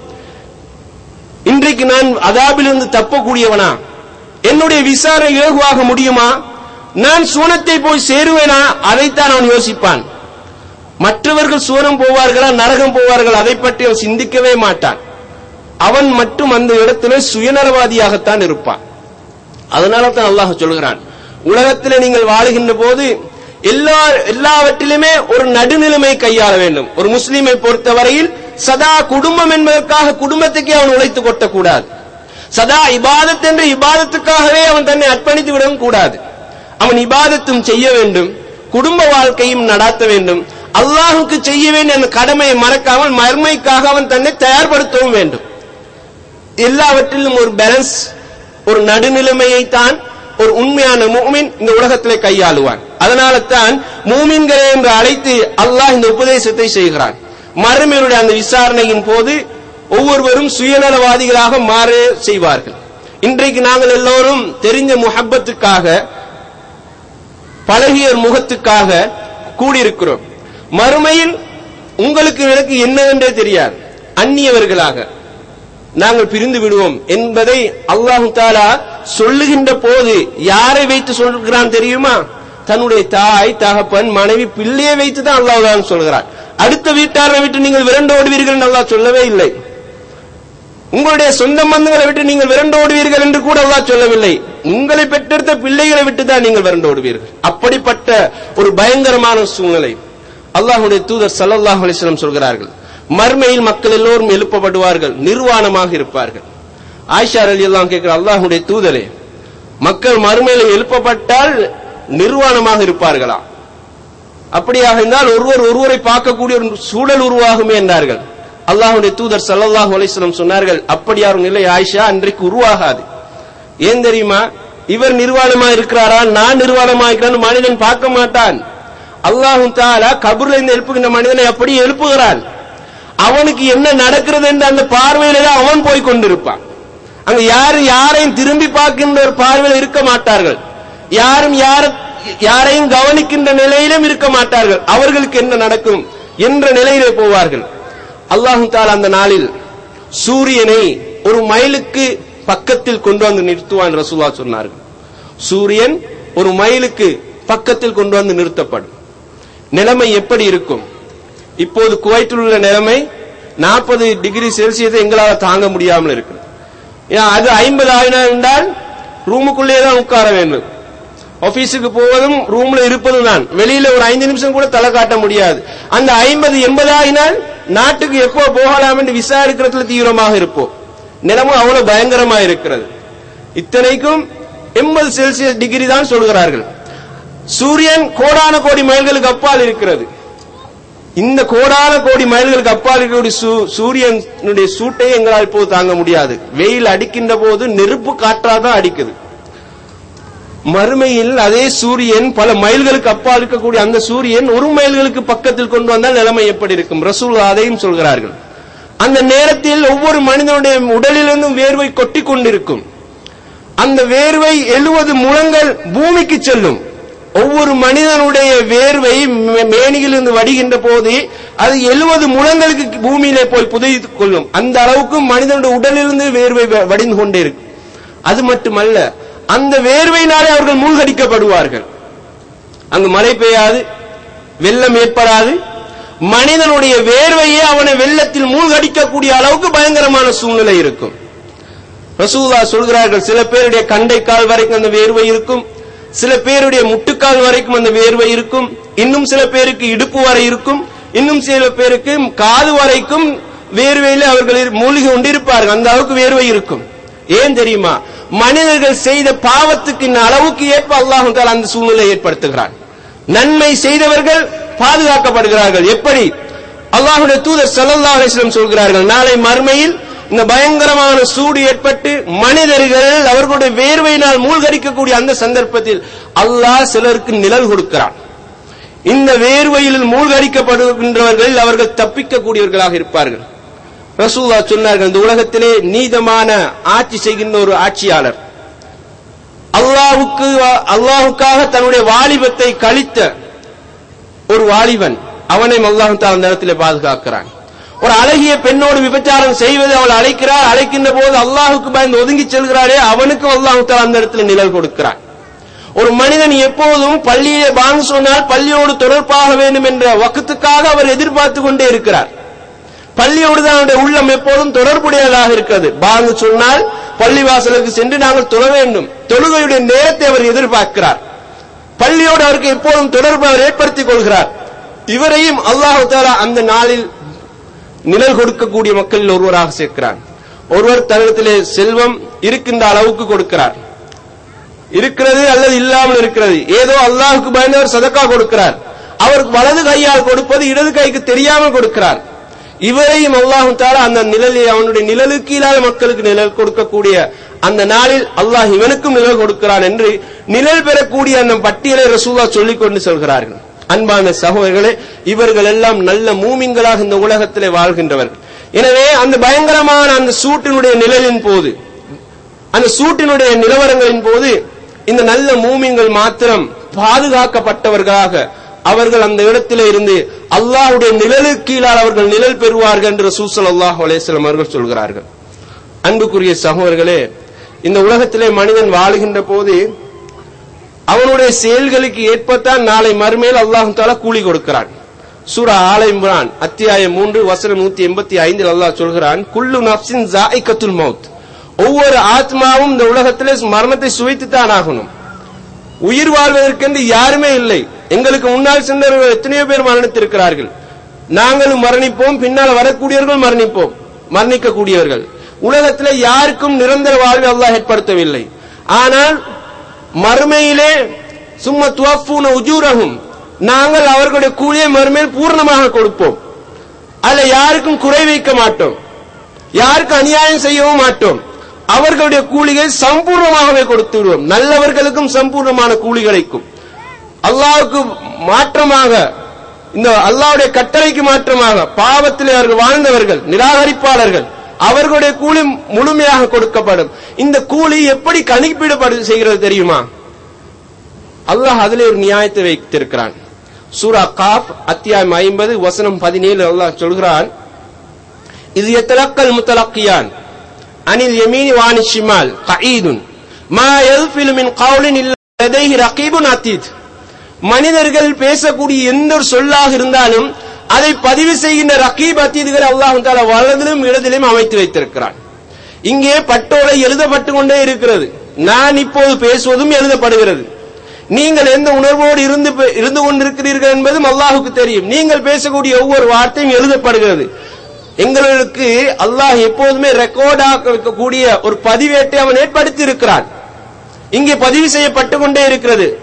இன்றைக்கு நான் அதாபிலிருந்து தப்பக்கூடியவனா என்னுடைய விசாரணை இலகுவாக முடியுமா நான் சூனத்தை போய் சேருவேனா அதைத்தான் அவன் யோசிப்பான் மற்றவர்கள் சூனம் போவார்களா நரகம் போவார்கள் அதை பற்றி அவன் சிந்திக்கவே மாட்டான் அவன் மட்டும் அந்த இடத்திலே சுயநலவாதியாகத்தான் இருப்பான் அதனால தான் அல்லாஹ் சொல்கிறான் உலகத்திலே நீங்கள் வாழுகின்ற போது எல்லா எல்லாவற்றிலுமே ஒரு நடுநிலைமை கையாள வேண்டும் ஒரு முஸ்லீமை பொறுத்தவரையில் சதா குடும்பம் என்பதற்காக குடும்பத்துக்கே அவன் உழைத்து கொட்டக்கூடாது சதா இபாதத் என்ற இபாதத்துக்காகவே அவன் தன்னை அர்ப்பணித்து விடவும் கூடாது அவன் இபாதத்தும் செய்ய வேண்டும் குடும்ப வாழ்க்கையும் நடாத்த வேண்டும் அல்லாஹுக்கு செய்ய வேண்டிய அந்த கடமையை மறக்காமல் மர்மைக்காக அவன் தன்னை தயார்படுத்தவும் வேண்டும் எல்லாவற்றிலும் ஒரு பேலன்ஸ் ஒரு நடுநிலைமையை தான் ஒரு உண்மையான மூமின் இந்த உலகத்திலே கையாளுவான் அதனால தான் மூமின்களே என்று அழைத்து அல்லாஹ் இந்த உபதேசத்தை செய்கிறான் மறுமையுடைய அந்த விசாரணையின் போது ஒவ்வொருவரும் சுயநலவாதிகளாக மாற செய்வார்கள் இன்றைக்கு நாங்கள் எல்லோரும் தெரிஞ்ச முஹப்பத்துக்காக பழகிய முகத்துக்காக கூடியிருக்கிறோம் மறுமையில் உங்களுக்கு எனக்கு என்னவென்றே தெரியாது அந்நியவர்களாக நாங்கள் பிரிந்து விடுவோம் என்பதை அல்லாஹு தாலா சொல்லுகின்ற போது யாரை வைத்து சொல்கிறான் தெரியுமா தன்னுடைய தாய் தகப்பன் மனைவி பிள்ளையை வைத்து தான் அல்லாஹ் சொல்கிறான் அடுத்த வீட்டாரை விட்டு நீங்கள் விரண்டு ஓடுவீர்கள் என்று அல்லாஹ் சொல்லவே இல்லை உங்களுடைய சொந்த பந்தங்களை விட்டு நீங்கள் விரண்டு ஓடுவீர்கள் என்று கூட அல்லாஹ் சொல்லவில்லை உங்களை பெற்றெடுத்த பிள்ளைகளை விட்டு தான் நீங்கள் விரண்டு ஓடுவீர்கள் அப்படிப்பட்ட ஒரு பயங்கரமான சூழ்நிலை அல்லாஹுடைய தூதர் சல்லல்லாஹு அலிஸ்லாம் சொல்கிறார்கள் மர்மையில் மக்கள் எல்லோரும் எழுப்பப்படுவார்கள் நிர்வாணமாக இருப்பார்கள் ஆயிஷா அலி எல்லாம் கேட்கிற அல்லாஹுடைய தூதரே மக்கள் மறுமையில எழுப்பப்பட்டால் நிர்வாணமாக இருப்பார்களா அப்படியாக இருந்தால் ஒருவர் ஒருவரை பார்க்கக்கூடிய ஒரு சூழல் உருவாகுமே என்றார்கள் அல்லாஹுடைய தூதர் சல்லல்லாஹு அலிஸ்லம் சொன்னார்கள் அப்படியா ஒரு நிலை ஆயிஷா அன்றைக்கு உருவாகாது ஏன் தெரியுமா இவர் நிர்வாணமா இருக்கிறாரா நான் நிர்வாணமா இருக்கிறான் மனிதன் பார்க்க மாட்டான் அல்லாஹு தாலா கபூர்ல இருந்து எழுப்புகின்ற மனிதனை அப்படி எழுப்புகிறான் அவனுக்கு என்ன நடக்கிறது என்று அந்த பார்வையில தான் அவன் போய் கொண்டிருப்பான் அங்க யாரும் யாரையும் திரும்பி பார்க்கின்ற ஒரு பார்வையில் இருக்க மாட்டார்கள் யாரும் யார யாரையும் கவனிக்கின்ற நிலையிலும் இருக்க மாட்டார்கள் அவர்களுக்கு என்ன நடக்கும் என்ற நிலையிலே போவார்கள் அல்லாஹு தாலா அந்த நாளில் சூரியனை ஒரு மைலுக்கு பக்கத்தில் கொண்டு வந்து நிறுத்துவான் ரசூலா சொன்னார்கள் சூரியன் ஒரு மைலுக்கு பக்கத்தில் கொண்டு வந்து நிறுத்தப்படும் நிலைமை எப்படி இருக்கும் இப்போது குவைத்தில் உள்ள நிலைமை நாற்பது டிகிரி செல்சியஸை எங்களால் தாங்க முடியாமல் இருக்கிறது ஏன் அது ஐம்பது ஆயிரம் என்றால் ரூமுக்குள்ளே தான் உட்கார வேண்டும் ஆபீஸுக்கு போவதும் ரூம்ல இருப்பதும் தான் வெளியில ஒரு ஐந்து நிமிஷம் கூட தலை காட்ட முடியாது அந்த ஐம்பது எண்பது ஆகினால் நாட்டுக்கு எப்போ போகலாம் என்று விசாரிக்கிறதுல தீவிரமாக இருப்போம் நிலமும் அவ்வளவு பயங்கரமா இருக்கிறது இத்தனைக்கும் எண்பது செல்சியஸ் டிகிரி தான் சொல்கிறார்கள் சூரியன் கோடான கோடி மைல்களுக்கு அப்பால் இருக்கிறது இந்த கோடான கோடி மைல்களுக்கு அப்பால் இருக்கக்கூடிய சூ- சூரியனுடைய சூட்டை எங்களால் இப்போது தாங்க முடியாது வெயில் அடிக்கின்ற போது நெருப்பு காற்றாதான் அடிக்குது மறுமையில் அதே சூரியன் பல மைல்களுக்கு அப்பால் இருக்கக்கூடிய அந்த சூரியன் ஒரு மைல்களுக்கு பக்கத்தில் கொண்டு வந்தால் நிலைமை எப்படி இருக்கும் ரசூல் அதையும் சொல்கிறார்கள் அந்த நேரத்தில் ஒவ்வொரு மனிதனுடைய உடலிலிருந்தும் வேர்வை கொட்டிக் கொண்டிருக்கும் அந்த வேர்வை எழுவது முழங்கள் பூமிக்கு செல்லும் ஒவ்வொரு மனிதனுடைய வேர்வை மே- மேனியிலிருந்து வடிகின்ற போது அது எழுவது முழங்களுக்கு பூமியிலே போய் புதைத்துக் கொள்ளும் அந்த அளவுக்கு மனிதனுடைய உடலிலிருந்து வேர்வை வ- வடிந்து கொண்டே இருக்கும் அது மட்டுமல்ல அந்த வேர்வையினாலே அவர்கள் மூழ்கடிக்கப்படுவார்கள் அங்கு மழை பெய்யாது வெள்ளம் ஏற்படாது மனிதனுடைய வேர்வையே அவனை வெள்ளத்தில் மூழ்கடிக்கக்கூடிய அளவுக்கு பயங்கரமான சூழ்நிலை இருக்கும் ரசூலா சொல்கிறார்கள் சில பேருடைய கண்டைக்கால் வரைக்கும் அந்த வேர்வை இருக்கும் சில பேருடைய முட்டுக்கால் வரைக்கும் அந்த வேர்வை இருக்கும் இன்னும் சில பேருக்கு இடுப்பு வரை இருக்கும் இன்னும் சில பேருக்கு காது வரைக்கும் வேர்வையில அவர்கள் இரு- மூழ்கி கொண்டிருப்பார்கள் அந்த அளவுக்கு வேர்வை இருக்கும் ஏன் தெரியுமா மனிதர்கள் செய்த பாவத்துக்கு இந்த அளவுக்கு ஏற்ப அல்லாஹ் தஆலா அந்த சூழ்நிலை ஏற்படுத்துகிறான் நன்மை செய்தவர்கள் பாதுகாக்கப்படுகிறார்கள் எப்படி அல்லாஹ்வுடைய தூதர் ஸல்லல்லாஹு அலைஹி வஸல்லம் சொல்கிறார்கள் நாளை மறுமையில் இந்த பயங்கரமான சூடு ஏற்பட்டு மனிதர்கள் அவர்களுடைய வேர்வையினால் மூழ்கடிக்கக்கூடிய அந்த சந்தர்ப்பத்தில் அல்லாஹ் சிலருக்கு நிழல் கொடுக்கிறான் இந்த வேர்வையில் மூழ்கடிக்கப்படுகின்றவர்கள் அவர்கள் தப்பிக்கக்கூடியவர்களாக இருப்பார்கள் ரசூல்லா சொன்னார்கள் இந்த உலகத்திலே நீதமான ஆட்சி செய்கின்ற ஒரு ஆட்சியாளர் அல்லாஹ்வுக்கு அல்லாஹ்வுக்காக தன்னுடைய வாலிபத்தை கழித்த ஒரு வாலிபன் அவனை அல்லாஹ் தஆலா அந்த இடத்திலே பாதுகாக்கிறான் ஒரு அழகிய பெண்ணோடு விபச்சாரம் செய்வது அவள் அழைக்கிறார் அழைக்கின்ற போது அல்லாஹுக்கு பயந்து ஒதுங்கி செல்கிறாரே அவனுக்கு அல்லாஹ் தஆலா அந்த இடத்துல நிழல் கொடுக்கிறான் ஒரு மனிதன் எப்போதும் பள்ளியிலே பாங்கு சொன்னால் பள்ளியோடு தொடர்பாக வேண்டும் என்ற வக்கத்துக்காக அவர் எதிர்பார்த்து கொண்டே இருக்கிறார் பள்ளியோடு தான் அவருடைய உள்ளம் எப்போதும் தொடர்புடையதாக இருக்கிறது பாங்கு சொன்னால் பள்ளிவாசலுக்கு சென்று நாங்கள் தொழ வேண்டும் தொழுகையுடைய நேரத்தை அவர் எதிர்பார்க்கிறார் பள்ளியோடு அவருக்கு எப்போதும் தொடர்பு அவர் ஏற்படுத்திக் கொள்கிறார் இவரையும் அல்லாஹு தாலா அந்த நாளில் நிழல் கொடுக்கக்கூடிய மக்களில் ஒருவராக சேர்க்கிறான் ஒருவர் தன்னிடத்திலே செல்வம் இருக்கின்ற அளவுக்கு கொடுக்கிறார் இருக்கிறது அல்லது இல்லாமல் இருக்கிறது ஏதோ அல்லாஹுக்கு பயந்தவர் சதக்கா கொடுக்கிறார் அவருக்கு வலது கையால் கொடுப்பது இடது கைக்கு தெரியாமல் கொடுக்கிறார் இவரையும் அல்லாஹு தாலா அந்த நிழலில் அவனுடைய நிழலுக்கு இல்லாத மக்களுக்கு நிழல் கொடுக்கக்கூடிய அந்த நாளில் அல்லாஹ் இவனுக்கும் நிழல் கொடுக்கிறான் என்று நிழல் பெறக்கூடிய அந்த பட்டியலை ரசூலா சொல்லிக் கொண்டு சொல்கிறார்கள் அன்பான சகோதரர்களே இவர்கள் எல்லாம் நல்ல மூமிங்களாக இந்த உலகத்திலே வாழ்கின்றவர்கள் எனவே அந்த பயங்கரமான அந்த சூட்டினுடைய நிழலின் போது அந்த சூட்டினுடைய நிலவரங்களின் போது இந்த நல்ல மூமிங்கள் மாத்திரம் பாதுகாக்கப்பட்டவர்களாக அவர்கள் அந்த இடத்திலே இருந்து அல்லாஹ்வுடைய நிழலுக்கு கீழால் அவர்கள் நிழல் பெறுவார்கள் என்று ரசூல் அல்லாஹ் அலைஹிஸ்ஸலாம் அவர்கள் சொல்கிறார்கள் அன்புக்குரிய சகோதரர்களே இந்த உலகத்திலே மனிதன் வாழுகின்ற போது அவனுடைய செயல்களுக்கு ஏற்பத்தான் நாளை மறுமையில் அல்லாஹ் தாலா கூலி கொடுக்கிறான் சூரா ஆல இம்ரான் அத்தியாயம் மூன்று வசனம் நூத்தி எண்பத்தி ஐந்தில் அல்லாஹ் சொல்கிறான் குல்லு நப்சின் ஜாயிகத்துல் மவுத் ஒவ்வொரு ஆத்மாவும் இந்த உலகத்திலே மரணத்தை சுவைத்துத்தான் ஆகணும் உயிர் வாழ்வதற்கென்று யாருமே இல்லை எங்களுக்கு முன்னால் சென்றவர்கள் எத்தனையோ பேர் மரணித்திருக்கிறார்கள் நாங்களும் மரணிப்போம் பின்னால் வரக்கூடியவர்கள் மரணிப்போம் மரணிக்கக்கூடியவர்கள் உலகத்திலே யாருக்கும் நிரந்தர வாழ்வை அல்லாஹ் ஏற்படுத்தவில்லை ஆனால் மறுமையிலே சும்மா துவஃபூன உஜூரகும் நாங்கள் அவர்களுடைய கூலியை மறுமையில் பூர்ணமாக கொடுப்போம் அதுல யாருக்கும் குறை வைக்க மாட்டோம் யாருக்கும் அநியாயம் செய்யவும் மாட்டோம் அவர்களுடைய கூலிகள் சம்பூர்ணமாகவே கொடுத்து விடுவோம் நல்லவர்களுக்கும் சம்பூர்ணமான கூலி கிடைக்கும் அல்லாஹ்வுக்கு மாற்றமாக இந்த அல்லாஹ்வுடைய கட்டளைக்கு மாற்றமாக பாவத்திலே அவர்கள் வாழ்ந்தவர்கள் நிராகரிப்பாளர்கள் அவர்களுடைய கூலி முழுமையாக கொடுக்கப்படும் இந்த கூலி எப்படி கணிப்பீடு செய்கிறது தெரியுமா அல்லாஹ் அதிலே ஒரு நியாயத்தை வைத்திருக்கிறான் சூரா காப் அத்தியாயம் ஐம்பது வசனம் பதினேழு அல்லாஹ் சொல்கிறான் இது எத்தலக்கல் முத்தலக்கியான் அனில் யமீனி வாணி ஷிமால் கஈதுன் மா யல்ஃபிலு மின் கவுலின் இல்ல லதைஹி ரகீபுன் அதீத் மனிதர்கள் பேசக்கூடிய எந்த ஒரு சொல்லாக இருந்தாலும் அதை பதிவு செய்கின்ற ரகீப் அத்தீதுகள் அல்லாஹ் தாலா வலதிலும் இடத்திலும் அமைத்து வைத்திருக்கிறான் இங்கே பட்டோலை எழுதப்பட்டு கொண்டே இருக்கிறது நான் இப்போது பேசுவதும் எழுதப்படுகிறது நீங்கள் எந்த உணர்வோடு இருந்து இருந்து கொண்டிருக்கிறீர்கள் என்பதும் அல்லாஹுக்கு தெரியும் நீங்கள் பேசக்கூடிய ஒவ்வொரு வார்த்தையும் எழுதப்படுகிறது எங்களுக்கு அல்லாஹ் எப்போதுமே ரெக்கார்ட் ஆக்கக்கூடிய ஒரு பதிவேட்டை அவன் ஏற்படுத்தி இருக்கிறான் இங்கே பதிவு செய்யப்பட்டு கொண்டே இருக்கிறது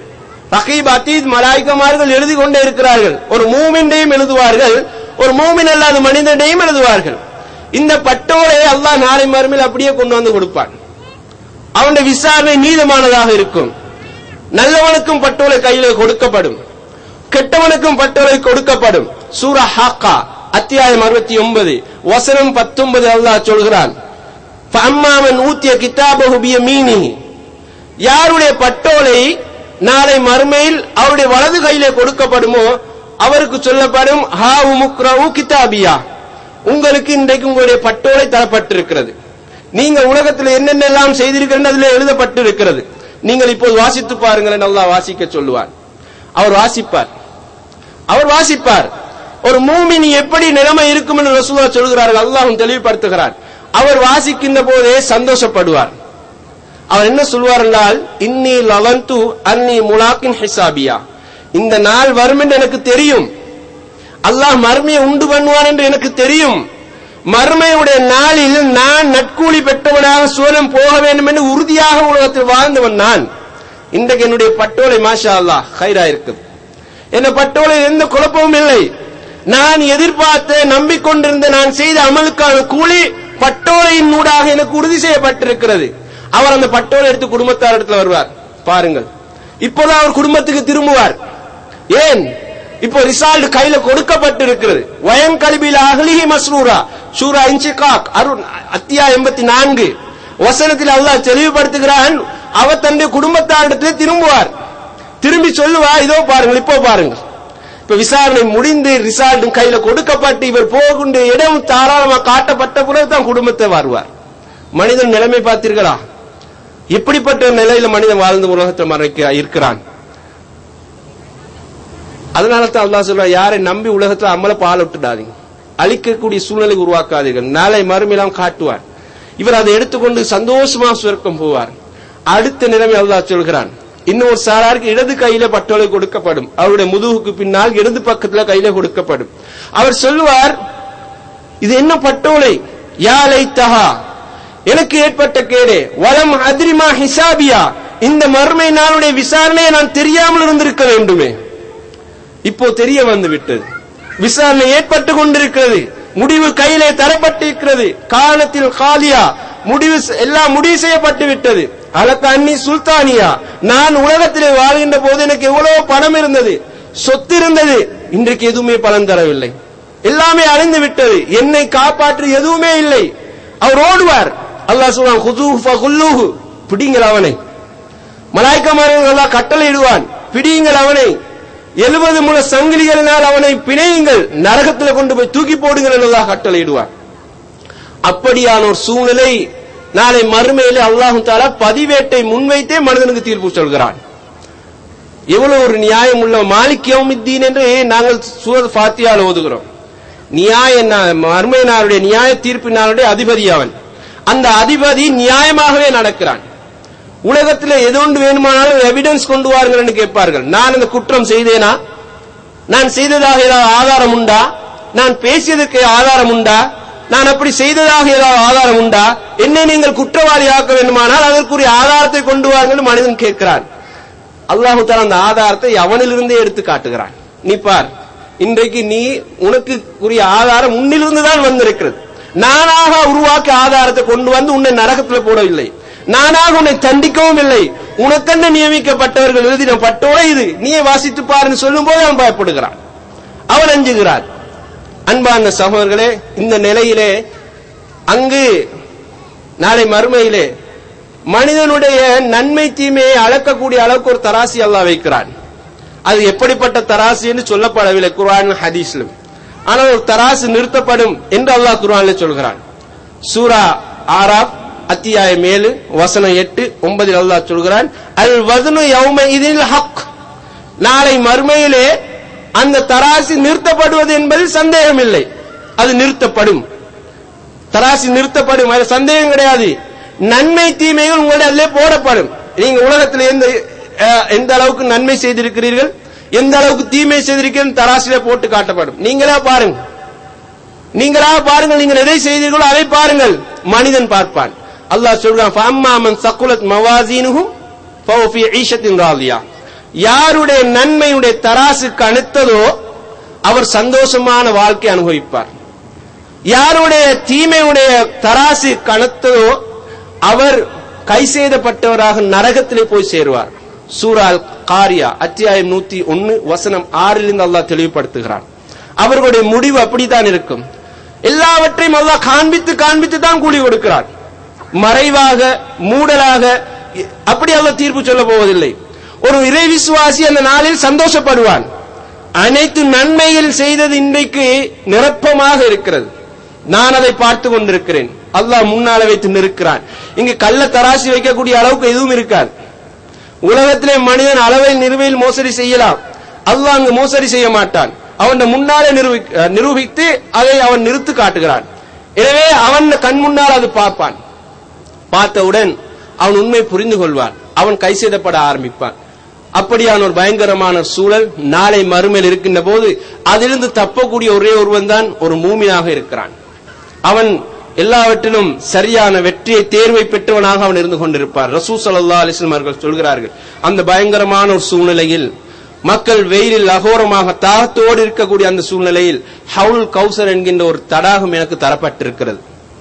ரகீப் அதீத் மலாய்க்கமார்கள் எழுதி கொண்டே இருக்கிறார்கள் ஒரு மூமின்டையும் எழுதுவார்கள் ஒரு மூமின் அல்லாத மனிதனையும் எழுதுவார்கள் இந்த பட்டோலை அல்லாஹ் நாளை மறுமையில் அப்படியே கொண்டு வந்து கொடுப்பான் அவனுடைய விசாரணை நீதமானதாக இருக்கும் நல்லவனுக்கும் பட்டோலை கையிலே கொடுக்கப்படும் கெட்டவனுக்கும் பட்டோலை கொடுக்கப்படும் சூரா ஹாக்கா அத்தியாயம் அறுபத்தி ஒன்பது வசனம் பத்தொன்பது அல்லாஹ் சொல்கிறான் அம்மாமன் ஊத்திய கிதாபகு பியமீனிஹி யாருடைய பட்டோலை நாளை மறுமையில் அவருடைய வலது கையிலே கொடுக்கப்படுமோ அவருக்கு சொல்லப்படும் ஹாவு முக்ரவு கிதாபியா உங்களுக்கு இன்றைக்கு உங்களுடைய பட்டோலை தரப்பட்டிருக்கிறது நீங்க உலகத்தில் என்னென்னலாம் செய்தீர்கள் அதில் எழுதப்பட்டிருக்கிறது நீங்கள் இப்போது வாசித்து பாருங்கள் நல்லா வாசிக்க சொல்லுவார் அவர் வாசிப்பார் அவர் வாசிப்பார் ஒரு மூமினி எப்படி நிலைமை இருக்கும் என்று ரசூலா சொல்கிறார்கள் அல்லாஹும் தெளிவுபடுத்துகிறார் அவர் வாசிக்கின்ற போதே சந்தோஷப்படுவார் அவர் என்ன சொல்வார் என்றால் இன்னி லவந்து அன்னி முலாக்கின் ஹிசாபியா இந்த நாள் வரும் என்று எனக்கு தெரியும் அல்லாஹ் மர்மையை உண்டு பண்ணுவான் என்று எனக்கு தெரியும் மர்மையுடைய நாளில் நான் நட்கூலி பெற்றவனாக சூழம் போக வேண்டும் என்று உறுதியாக உலகத்தில் வாழ்ந்தவன் நான் இன்றைக்கு என்னுடைய பட்டோலை மாஷா அல்லாஹ் ஹைரா இருக்குது என்ன பட்டோலை எந்த குழப்பமும் இல்லை நான் எதிர்பார்த்த நம்பிக்கொண்டிருந்த நான் செய்த அமலுக்கான கூலி பட்டோலையின் ஊடாக எனக்கு உறுதி செய்யப்பட்டிருக்கிறது அவர் அந்த பட்டோலை எடுத்து குடும்பத்தார் இடத்துல வருவார் பாருங்கள் இப்போதான் அவர் குடும்பத்துக்கு திரும்புவார் ஏன் இப்போ ரிசால்ட் கையில கொடுக்கப்பட்டிருக்கிறது வயம் கல்வியில் அகலிஹி மஸ்ரூரா சூரா இன்சிகாக் அருண் அத்தியா எண்பத்தி நான்கு வசனத்தில் அல்லாஹ் தெளிவுபடுத்துகிறான் அவர் தன்னுடைய குடும்பத்தாரிடத்திலே திரும்புவார் திரும்பி சொல்லுவார் இதோ பாருங்கள் இப்போ பாருங்கள் இப்ப விசாரணை முடிந்து ரிசால்ட் கையில கொடுக்கப்பட்டு இவர் போகின்ற இடம் தாராளமாக காட்டப்பட்ட பிறகு தான் குடும்பத்தை வருவார் மனிதன் நிலைமை பார்த்தீர்களா எப்படிப்பட்ட நிலையில மனிதன் வாழ்ந்து உலகத்தை மறைக்க இருக்கிறான் அதனால தான் அல்லாஹ் சொல்ற யாரை நம்பி உலகத்துல அம்மல பால் விட்டுடாதீங்க அழிக்கக்கூடிய சூழ்நிலை உருவாக்காதீர்கள் நாளை மறுமையெல்லாம் காட்டுவார் இவர் அதை எடுத்துக்கொண்டு சந்தோஷமா சுருக்கம் போவார் அடுத்த நிலைமை அல்லாஹ் சொல்கிறான் இன்னொரு சாராருக்கு இடது கையில பட்டோலை கொடுக்கப்படும் அவருடைய முதுகுக்கு பின்னால் இடது பக்கத்துல கையில கொடுக்கப்படும் அவர் சொல்லுவார் இது என்ன பட்டோலை யாலை தஹா எனக்கு ஏற்பட்ட கேடு வலம் அதிரிமா ஹிசாபியா இந்த மறுமை நாளுடைய விசாரணையை நான் தெரியாமல் இருந்திருக்க வேண்டுமே இப்போ தெரிய வந்து விட்டது விசாரணை ஏற்பட்டு கொண்டிருக்கிறது முடிவு கையிலே தரப்பட்டிருக்கிறது காலத்தில் காலியா முடிவு எல்லாம் முடிவு செய்யப்பட்டு விட்டது அலக்க அன்னி சுல்தானியா நான் உலகத்திலே வாழ்கின்ற போது எனக்கு எவ்வளவு பணம் இருந்தது சொத்து இருந்தது இன்றைக்கு எதுவுமே பலன் தரவில்லை எல்லாமே அழிந்து விட்டது என்னை காப்பாற்று எதுவுமே இல்லை அவர் ஓடுவார் அல்லாஹ் சொல்றான் ஹுதூஹு ஃபகுல்லூஹு பிடிங்கள் அவனை மலாய்க்கமாரர்கள் அல்லாஹ் கட்டளையிடுவான் பிடியுங்கள் அவனை எழுபது முழ சங்கிலிகளினால் அவனை பிணையுங்கள் நரகத்தில் கொண்டு போய் தூக்கி போடுங்கள் என்றெல்லாம் கட்டளையிடுவான் அப்படியான ஒரு சூழ்நிலை நாளை மறுமையிலே அல்லாஹு தாலா பதிவேட்டை முன்வைத்தே மனிதனுக்கு தீர்ப்பு சொல்கிறான் எவ்வளவு ஒரு நியாயம் உள்ள மாலிக் யௌமித்தீன் என்று நாங்கள் சூரத் ஃபாத்தியால் ஓதுகிறோம் நியாய மர்மை நாளுடைய நியாய தீர்ப்பு நாளுடைய அதிபதி அவன் அந்த அதிபதி நியாயமாகவே நடக்கிறான் உலகத்தில் எது ஒன்று வேணுமானாலும் எவிடன்ஸ் கொண்டு வாருங்கள் என்று கேட்பார்கள் நான் இந்த குற்றம் செய்தேனா நான் செய்ததாக ஏதாவது ஆதாரம் உண்டா நான் பேசியதற்கு ஆதாரம் உண்டா நான் அப்படி செய்ததாக ஏதாவது ஆதாரம் உண்டா என்னை நீங்கள் குற்றவாளி ஆக்க வேண்டுமானால் அதற்குரிய ஆதாரத்தை கொண்டு வாருங்கள் மனிதன் கேட்கிறான் அல்லாஹு தாலா அந்த ஆதாரத்தை அவனிலிருந்தே எடுத்து காட்டுகிறான் நீ பார் இன்றைக்கு நீ உனக்கு உரிய ஆதாரம் உன்னிலிருந்து தான் வந்திருக்கிறது நானாக உருவாக்கிய ஆதாரத்தை கொண்டு வந்து உன்னை நரகத்தில் போடவில்லை நானாக உன்னை தண்டிக்கவும் இல்லை உனக்கென்ன நியமிக்கப்பட்டவர்கள் எழுதின பட்டோட இது நீயே வாசித்து பாருன்னு சொல்லும் போது அவன் பயப்படுகிறான் அவன் அஞ்சுகிறான் அன்பான சகோதரர்களே இந்த நிலையிலே அங்கு நாளை மறுமையிலே மனிதனுடைய நன்மை தீமையை அளக்கக்கூடிய அளவுக்கு ஒரு தராசி அல்லாஹ் வைக்கிறான் அது எப்படிப்பட்ட தராசு என்று சொல்லப்படவில்லை குர்ஆன் ஹதீஸ்லும் ஆனால் ஒரு தராசு நிறுத்தப்படும் என்று அல்லாஹ் குர்ஆன்ல சொல்கிறான் சூரா ஆராப் அத்தியாயம் ஏழு வசனம் எட்டு ஒன்பதில் அல்லாஹ் சொல்கிறான் அல் வதனு யௌம இதில் ஹக் நாளை மறுமையிலே அந்த தராசி நிறுத்தப்படுவது என்பதில் சந்தேகம் இல்லை அது நிறுத்தப்படும் தராசி நிறுத்தப்படும் அது சந்தேகம் கிடையாது நன்மை தீமைகள் உங்களுடைய அதிலே போடப்படும் நீங்க உலகத்தில் எந்த அஹ், எந்த அளவுக்கு நன்மை செய்திருக்கிறீர்கள் எந்த அளவுக்கு தீமை செய்திருக்கிறீர்கள் தராசிலே போட்டு காட்டப்படும் நீங்களா பாருங்க நீங்களா பாருங்கள் நீங்கள் எதை செய்தீர்களோ அதை பாருங்கள் மனிதன் பார்ப்பான் அல்லாஹ் சொல்றான் ஃபஅம்மா மன் சகுலத் மவாசீனுஹும் ஃபஹு ஃபீ ஈஷத்தின் ராதியா யாருடைய நன்மையுடைய தராசுக்கு அனுத்ததோ அவர் சந்தோஷமான வாழ்க்கை அனுபவிப்பார் யாருடைய தீமையுடைய தராசு கணத்ததோ அவர் கை செய்தப்பட்டவராக நரகத்திலே போய் சேருவார் சூரால் காரியா அத்தியாயம் நூத்தி ஒன்னு வசனம் ஆறிலிருந்து அல்லாஹ் தெளிவுபடுத்துகிறான் அவர்களுடைய முடிவு அப்படித்தான் இருக்கும் எல்லாவற்றையும் அல்லாஹ் காண்பித்து காண்பித்து தான் கூலி கொடுக்கிறார் மறைவாக மூடலாக அப்படி அல்லாஹ் தீர்ப்பு சொல்ல போவதில்லை ஒரு இறை விசுவாசி அந்த நாளில் சந்தோஷப்படுவான் அனைத்து நன்மைகள் செய்தது இன்றைக்கு நிரப்பமாக இருக்கிறது நான் அதை பார்த்து கொண்டிருக்கிறேன் அல்லாஹ் முன்னால வைத்து நிற்கிறான் இங்கு கள்ள தராசி வைக்கக்கூடிய அளவுக்கு எதுவும் இருக்காது உலகத்திலே மனிதன் அளவை நிறுவையில் மோசடி செய்யலாம் அல்லாஹ் அங்கு மோசடி செய்ய மாட்டான் அவன் முன்னாலே நிரூபி- அஹ் நிரூபித்து அதை அவன் நிறுத்து காட்டுகிறான் எனவே அவன் கண் முன்னால் அது பார்ப்பான் பார்த்தவுடன் அவன் உண்மை புரிந்து கொள்வான் அவன் கை செய்தப்பட ஆரம்பிப்பான் அப்படியான ஒரு பயங்கரமான சூழல் நாளை மறுமையில் இருக்கின்ற போது அதிலிருந்து தப்பக்கூடிய ஒரே ஒருவன் தான் ஒரு மூமியாக இருக்கிறான் அவன் எல்லாவற்றிலும் சரியான வெற்றியை தேர்வை பெற்றவனாக அவன் இருந்து கொண்டிருப்பார் ரசூ சல்லா அலிஸ்லம் அவர்கள் சொல்கிறார்கள் அந்த பயங்கரமான ஒரு சூழ்நிலையில் மக்கள் வெயிலில் அகோரமாக தாகத்தோடு இருக்கக்கூடிய அந்த சூழ்நிலையில் ஹவுல் கௌசர் என்கின்ற ஒரு தடாகம் எனக்கு தரப்பட்டிருக்கிறது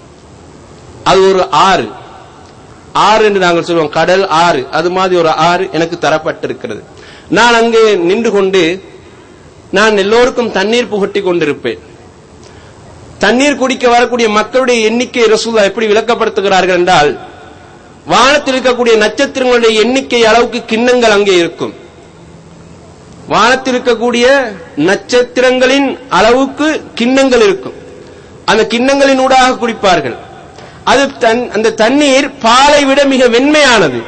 அது ஒரு ஆறு ஆறு என்று நாங்கள் சொல்லுவோம் கடல் ஆறு அது மாதிரி ஒரு ஆறு எனக்கு தரப்பட்டிருக்கிறது நான் அங்கே நின்று கொண்டு நான் எல்லோருக்கும் தண்ணீர் புகட்டி கொண்டிருப்பேன் தண்ணீர் குடிக்க வரக்கூடிய மக்களுடைய எண்ணிக்கை ரசூலா எப்படி விளக்கப்படுத்துகிறார்கள் என்றால் வானத்தில் இருக்கக்கூடிய நட்சத்திரங்களுடைய எண்ணிக்கை அளவுக்கு கிண்ணங்கள் அங்கே இருக்கும் வானத்தில் இருக்கக்கூடிய நட்சத்திரங்களின் அளவுக்கு கிண்ணங்கள் இருக்கும் அந்த கிண்ணங்களின் ஊடாக குடிப்பார்கள் அது தன்- அந்த தண்ணீர் பாலை விட மிக வெண்மையானது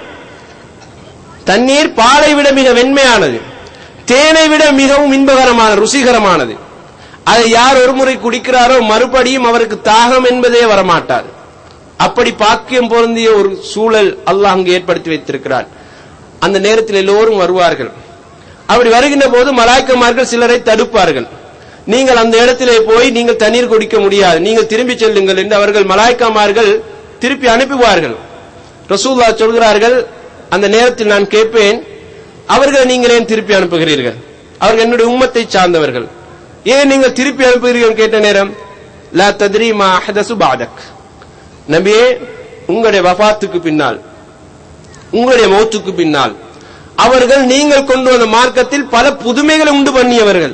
தண்ணீர் பாலை விட மிக வெண்மையானது தேனை விட மிகவும் இன்பகரமான ருசிகரமானது அதை யார் ஒரு முறை குடிக்கிறாரோ மறுபடியும் அவருக்கு தாகம் என்பதே வரமாட்டார் அப்படி பாக்கியம் பொருந்திய ஒரு சூழல் அல்லாஹ் அங்கு ஏற்படுத்தி வைத்திருக்கிறார் அந்த நேரத்தில் எல்லோரும் வருவார்கள் அப்படி வருகின்ற போது மலாய்க்கமார்கள் சிலரை தடுப்பார்கள் நீங்கள் அந்த இடத்திலே போய் நீங்கள் தண்ணீர் குடிக்க முடியாது நீங்கள் திரும்பி செல்லுங்கள் என்று அவர்கள் மலாய்க்கமார்கள் திருப்பி அனுப்புவார்கள் ரசூல்லா சொல்கிறார்கள் அந்த நேரத்தில் நான் கேட்பேன் அவர்களை நீங்கள் ஏன் திருப்பி அனுப்புகிறீர்கள் அவர்கள் என்னுடைய உம்மத்தை சார்ந்தவர்கள் ஏன் நீங்கள் திருப்பி அனுப்புகிறீர்கள் கேட்ட நேரம் லா தத்ரி மா அஹதசு பாதக் நபியே உங்களுடைய வஃபாத்துக்கு பின்னால் உங்களுடைய மௌத்துக்கு பின்னால் அவர்கள் நீங்கள் கொண்டு வந்த மார்க்கத்தில் பல புதுமைகளை உண்டு பண்ணியவர்கள்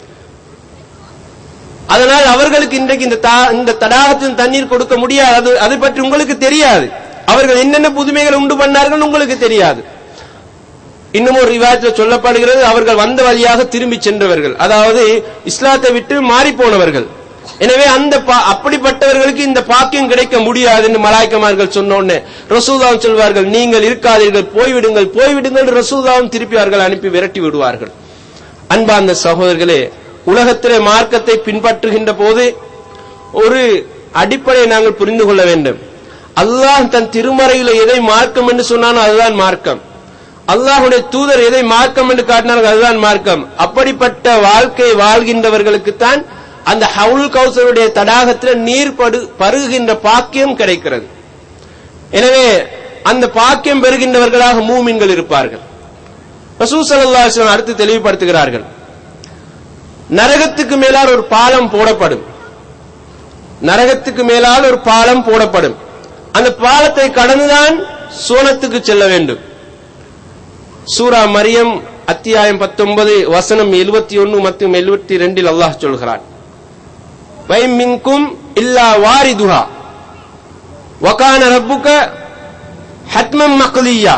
அதனால் அவர்களுக்கு இன்றைக்கு இந்த தா- இந்த தடாகத்தின் தண்ணீர் கொடுக்க முடியாது அது அதை பற்றி உங்களுக்கு தெரியாது அவர்கள் என்னென்ன புதுமைகளை உண்டு பண்ணார்கள் உங்களுக்கு தெரியாது இன்னும் ஒரு விவாதத்தில் சொல்லப்படுகிறது அவர்கள் வந்த வழியாக திரும்பி சென்றவர்கள் அதாவது இஸ்லாத்தை விட்டு மாறி போனவர்கள் எனவே அந்த பா- அப்படிப்பட்டவர்களுக்கு இந்த பாக்கியம் கிடைக்க முடியாது என்று மலாய்க்கமார்கள் சொன்ன உடனே ரசூதாவும் சொல்வார்கள் நீங்கள் இருக்காதீர்கள் போய்விடுங்கள் போய்விடுங்கள் என்று ரசூதாவும் திருப்பி அவர்கள் அனுப்பி விரட்டி விடுவார்கள் அன்பார்ந்த சகோதரர்களே உலகத்திலே மார்க்கத்தை பின்பற்றுகின்ற போது ஒரு அடிப்படையை நாங்கள் புரிந்து கொள்ள வேண்டும் அல்லாஹ் தன் திருமறையில எதை மார்க்கம் என்று சொன்னானோ அதுதான் மார்க்கம் அல்லாஹுடைய தூதர் எதை மார்க்கம் என்று காட்டினார்கள் அதுதான் மார்க்கம் அப்படிப்பட்ட வாழ்க்கை வாழ்கின்றவர்களுக்குத்தான் அந்த ஹவுல் கௌசருடைய தடாகத்தில் நீர் படு பருகுகின்ற பாக்கியம் கிடைக்கிறது எனவே அந்த பாக்கியம் பெறுகின்றவர்களாக மூமின்கள் இருப்பார்கள் ரசூ ஸல்லல்லாஹு அலைஹி வஸல்லம் அடுத்து தெளிவுபடுத்துகிறார்கள் நரகத்துக்கு மேலால் ஒரு பாலம் போடப்படும் நரகத்துக்கு மேலால் ஒரு பாலம் போடப்படும் அந்த பாலத்தை கடந்துதான் சோனத்துக்கு செல்ல வேண்டும் சூரா மரியம் அத்தியாயம் 19 வசனம் 71 மற்றும் 72 ரெண்டில் அல்லாஹ் சொல்கிறான் வைம் மின்கும் இல்லா வாரிதுஹா வகான ரப்புக ஹத்மம் மக்லியா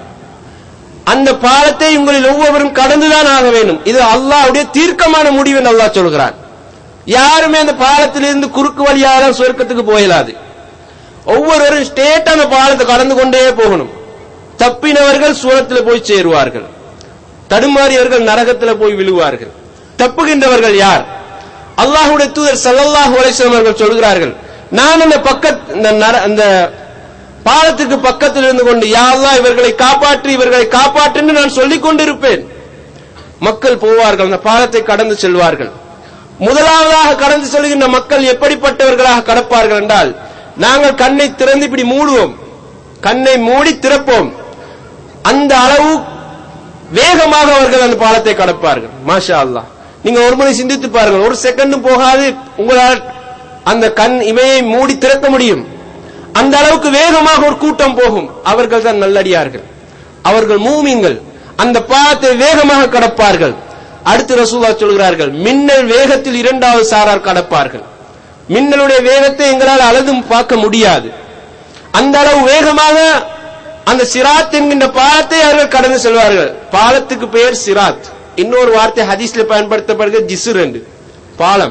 அந்த பாலத்தை உங்களில் ஒவ்வொருவரும் கடந்துதான் ஆக வேண்டும் இது அல்லாஹ்வுடைய தீர்க்கமான முடிவு என்று அல்லாஹ் சொல்கிறான் யாருமே அந்த பாலத்திலிருந்து குறுக்கு வழியாக சொர்க்கத்துக்கு போயிடாது ஒவ்வொருவரும் ஸ்டேட் அந்த பாலத்தை கடந்து கொண்டே போகணும் தப்பினவர்கள் சூரத்தில் போய் சேருவார்கள் தடுமாறியவர்கள் நரகத்தில் போய் விழுவார்கள் தப்புகின்றவர்கள் யார் அல்லாஹ்வுடைய தூதர் ஸல்லல்லாஹு அலைஹி வஸல்லம் அவர்கள் சொல்கிறார்கள் நான் அந்த பக்கத் இந்த நர- அந்த பாலத்துக்கு பக்கத்தில் இருந்து கொண்டு யா அல்லாஹ் இவர்களை காப்பாற்று இவர்களை காப்பாற்று என்று நான் சொல்லிக் கொண்டிருப்பேன் மக்கள் போவார்கள் அந்த பாலத்தை கடந்து செல்வார்கள் முதலாவதாக கடந்து செல்கின்ற மக்கள் எப்படிப்பட்டவர்களாக கடப்பார்கள் என்றால் நாங்கள் கண்ணை திறந்து இப்படி மூடுவோம் கண்ணை மூடி திறப்போம் அந்த அளவு வேகமாக அவர்கள் அந்த பாலத்தை கடப்பார்கள் மாஷா அல்லாஹ் நீங்க ஒரு முறை சிந்தித்து பாருங்கள் ஒரு செகண்டும் போகாது உங்களால் அந்த கண் இமையை மூடி திறக்க முடியும் அந்த அளவுக்கு வேகமாக ஒரு கூட்டம் போகும் அவர்கள் தான் நல்லடியார்கள் அவர்கள் மூமின்கள் அந்த பாலத்தை வேகமாக கடப்பார்கள் அடுத்து ரசூலா சொல்கிறார்கள் மின்னல் வேகத்தில் இரண்டாவது சாரார் கடப்பார்கள் மின்னலுடைய வேகத்தை எங்களால் அளதும் பார்க்க முடியாது அந்த அளவு வேகமாக அந்த சிராத் என்கின்ற பாலத்தை அவர்கள் கடந்து செல்வார்கள் பாலத்துக்கு பெயர் சிராத் இன்னொரு வார்த்தை ஹதீஸ்ல பயன்படுத்தப்படுகிறது ஜிசுர் என்று பாலம்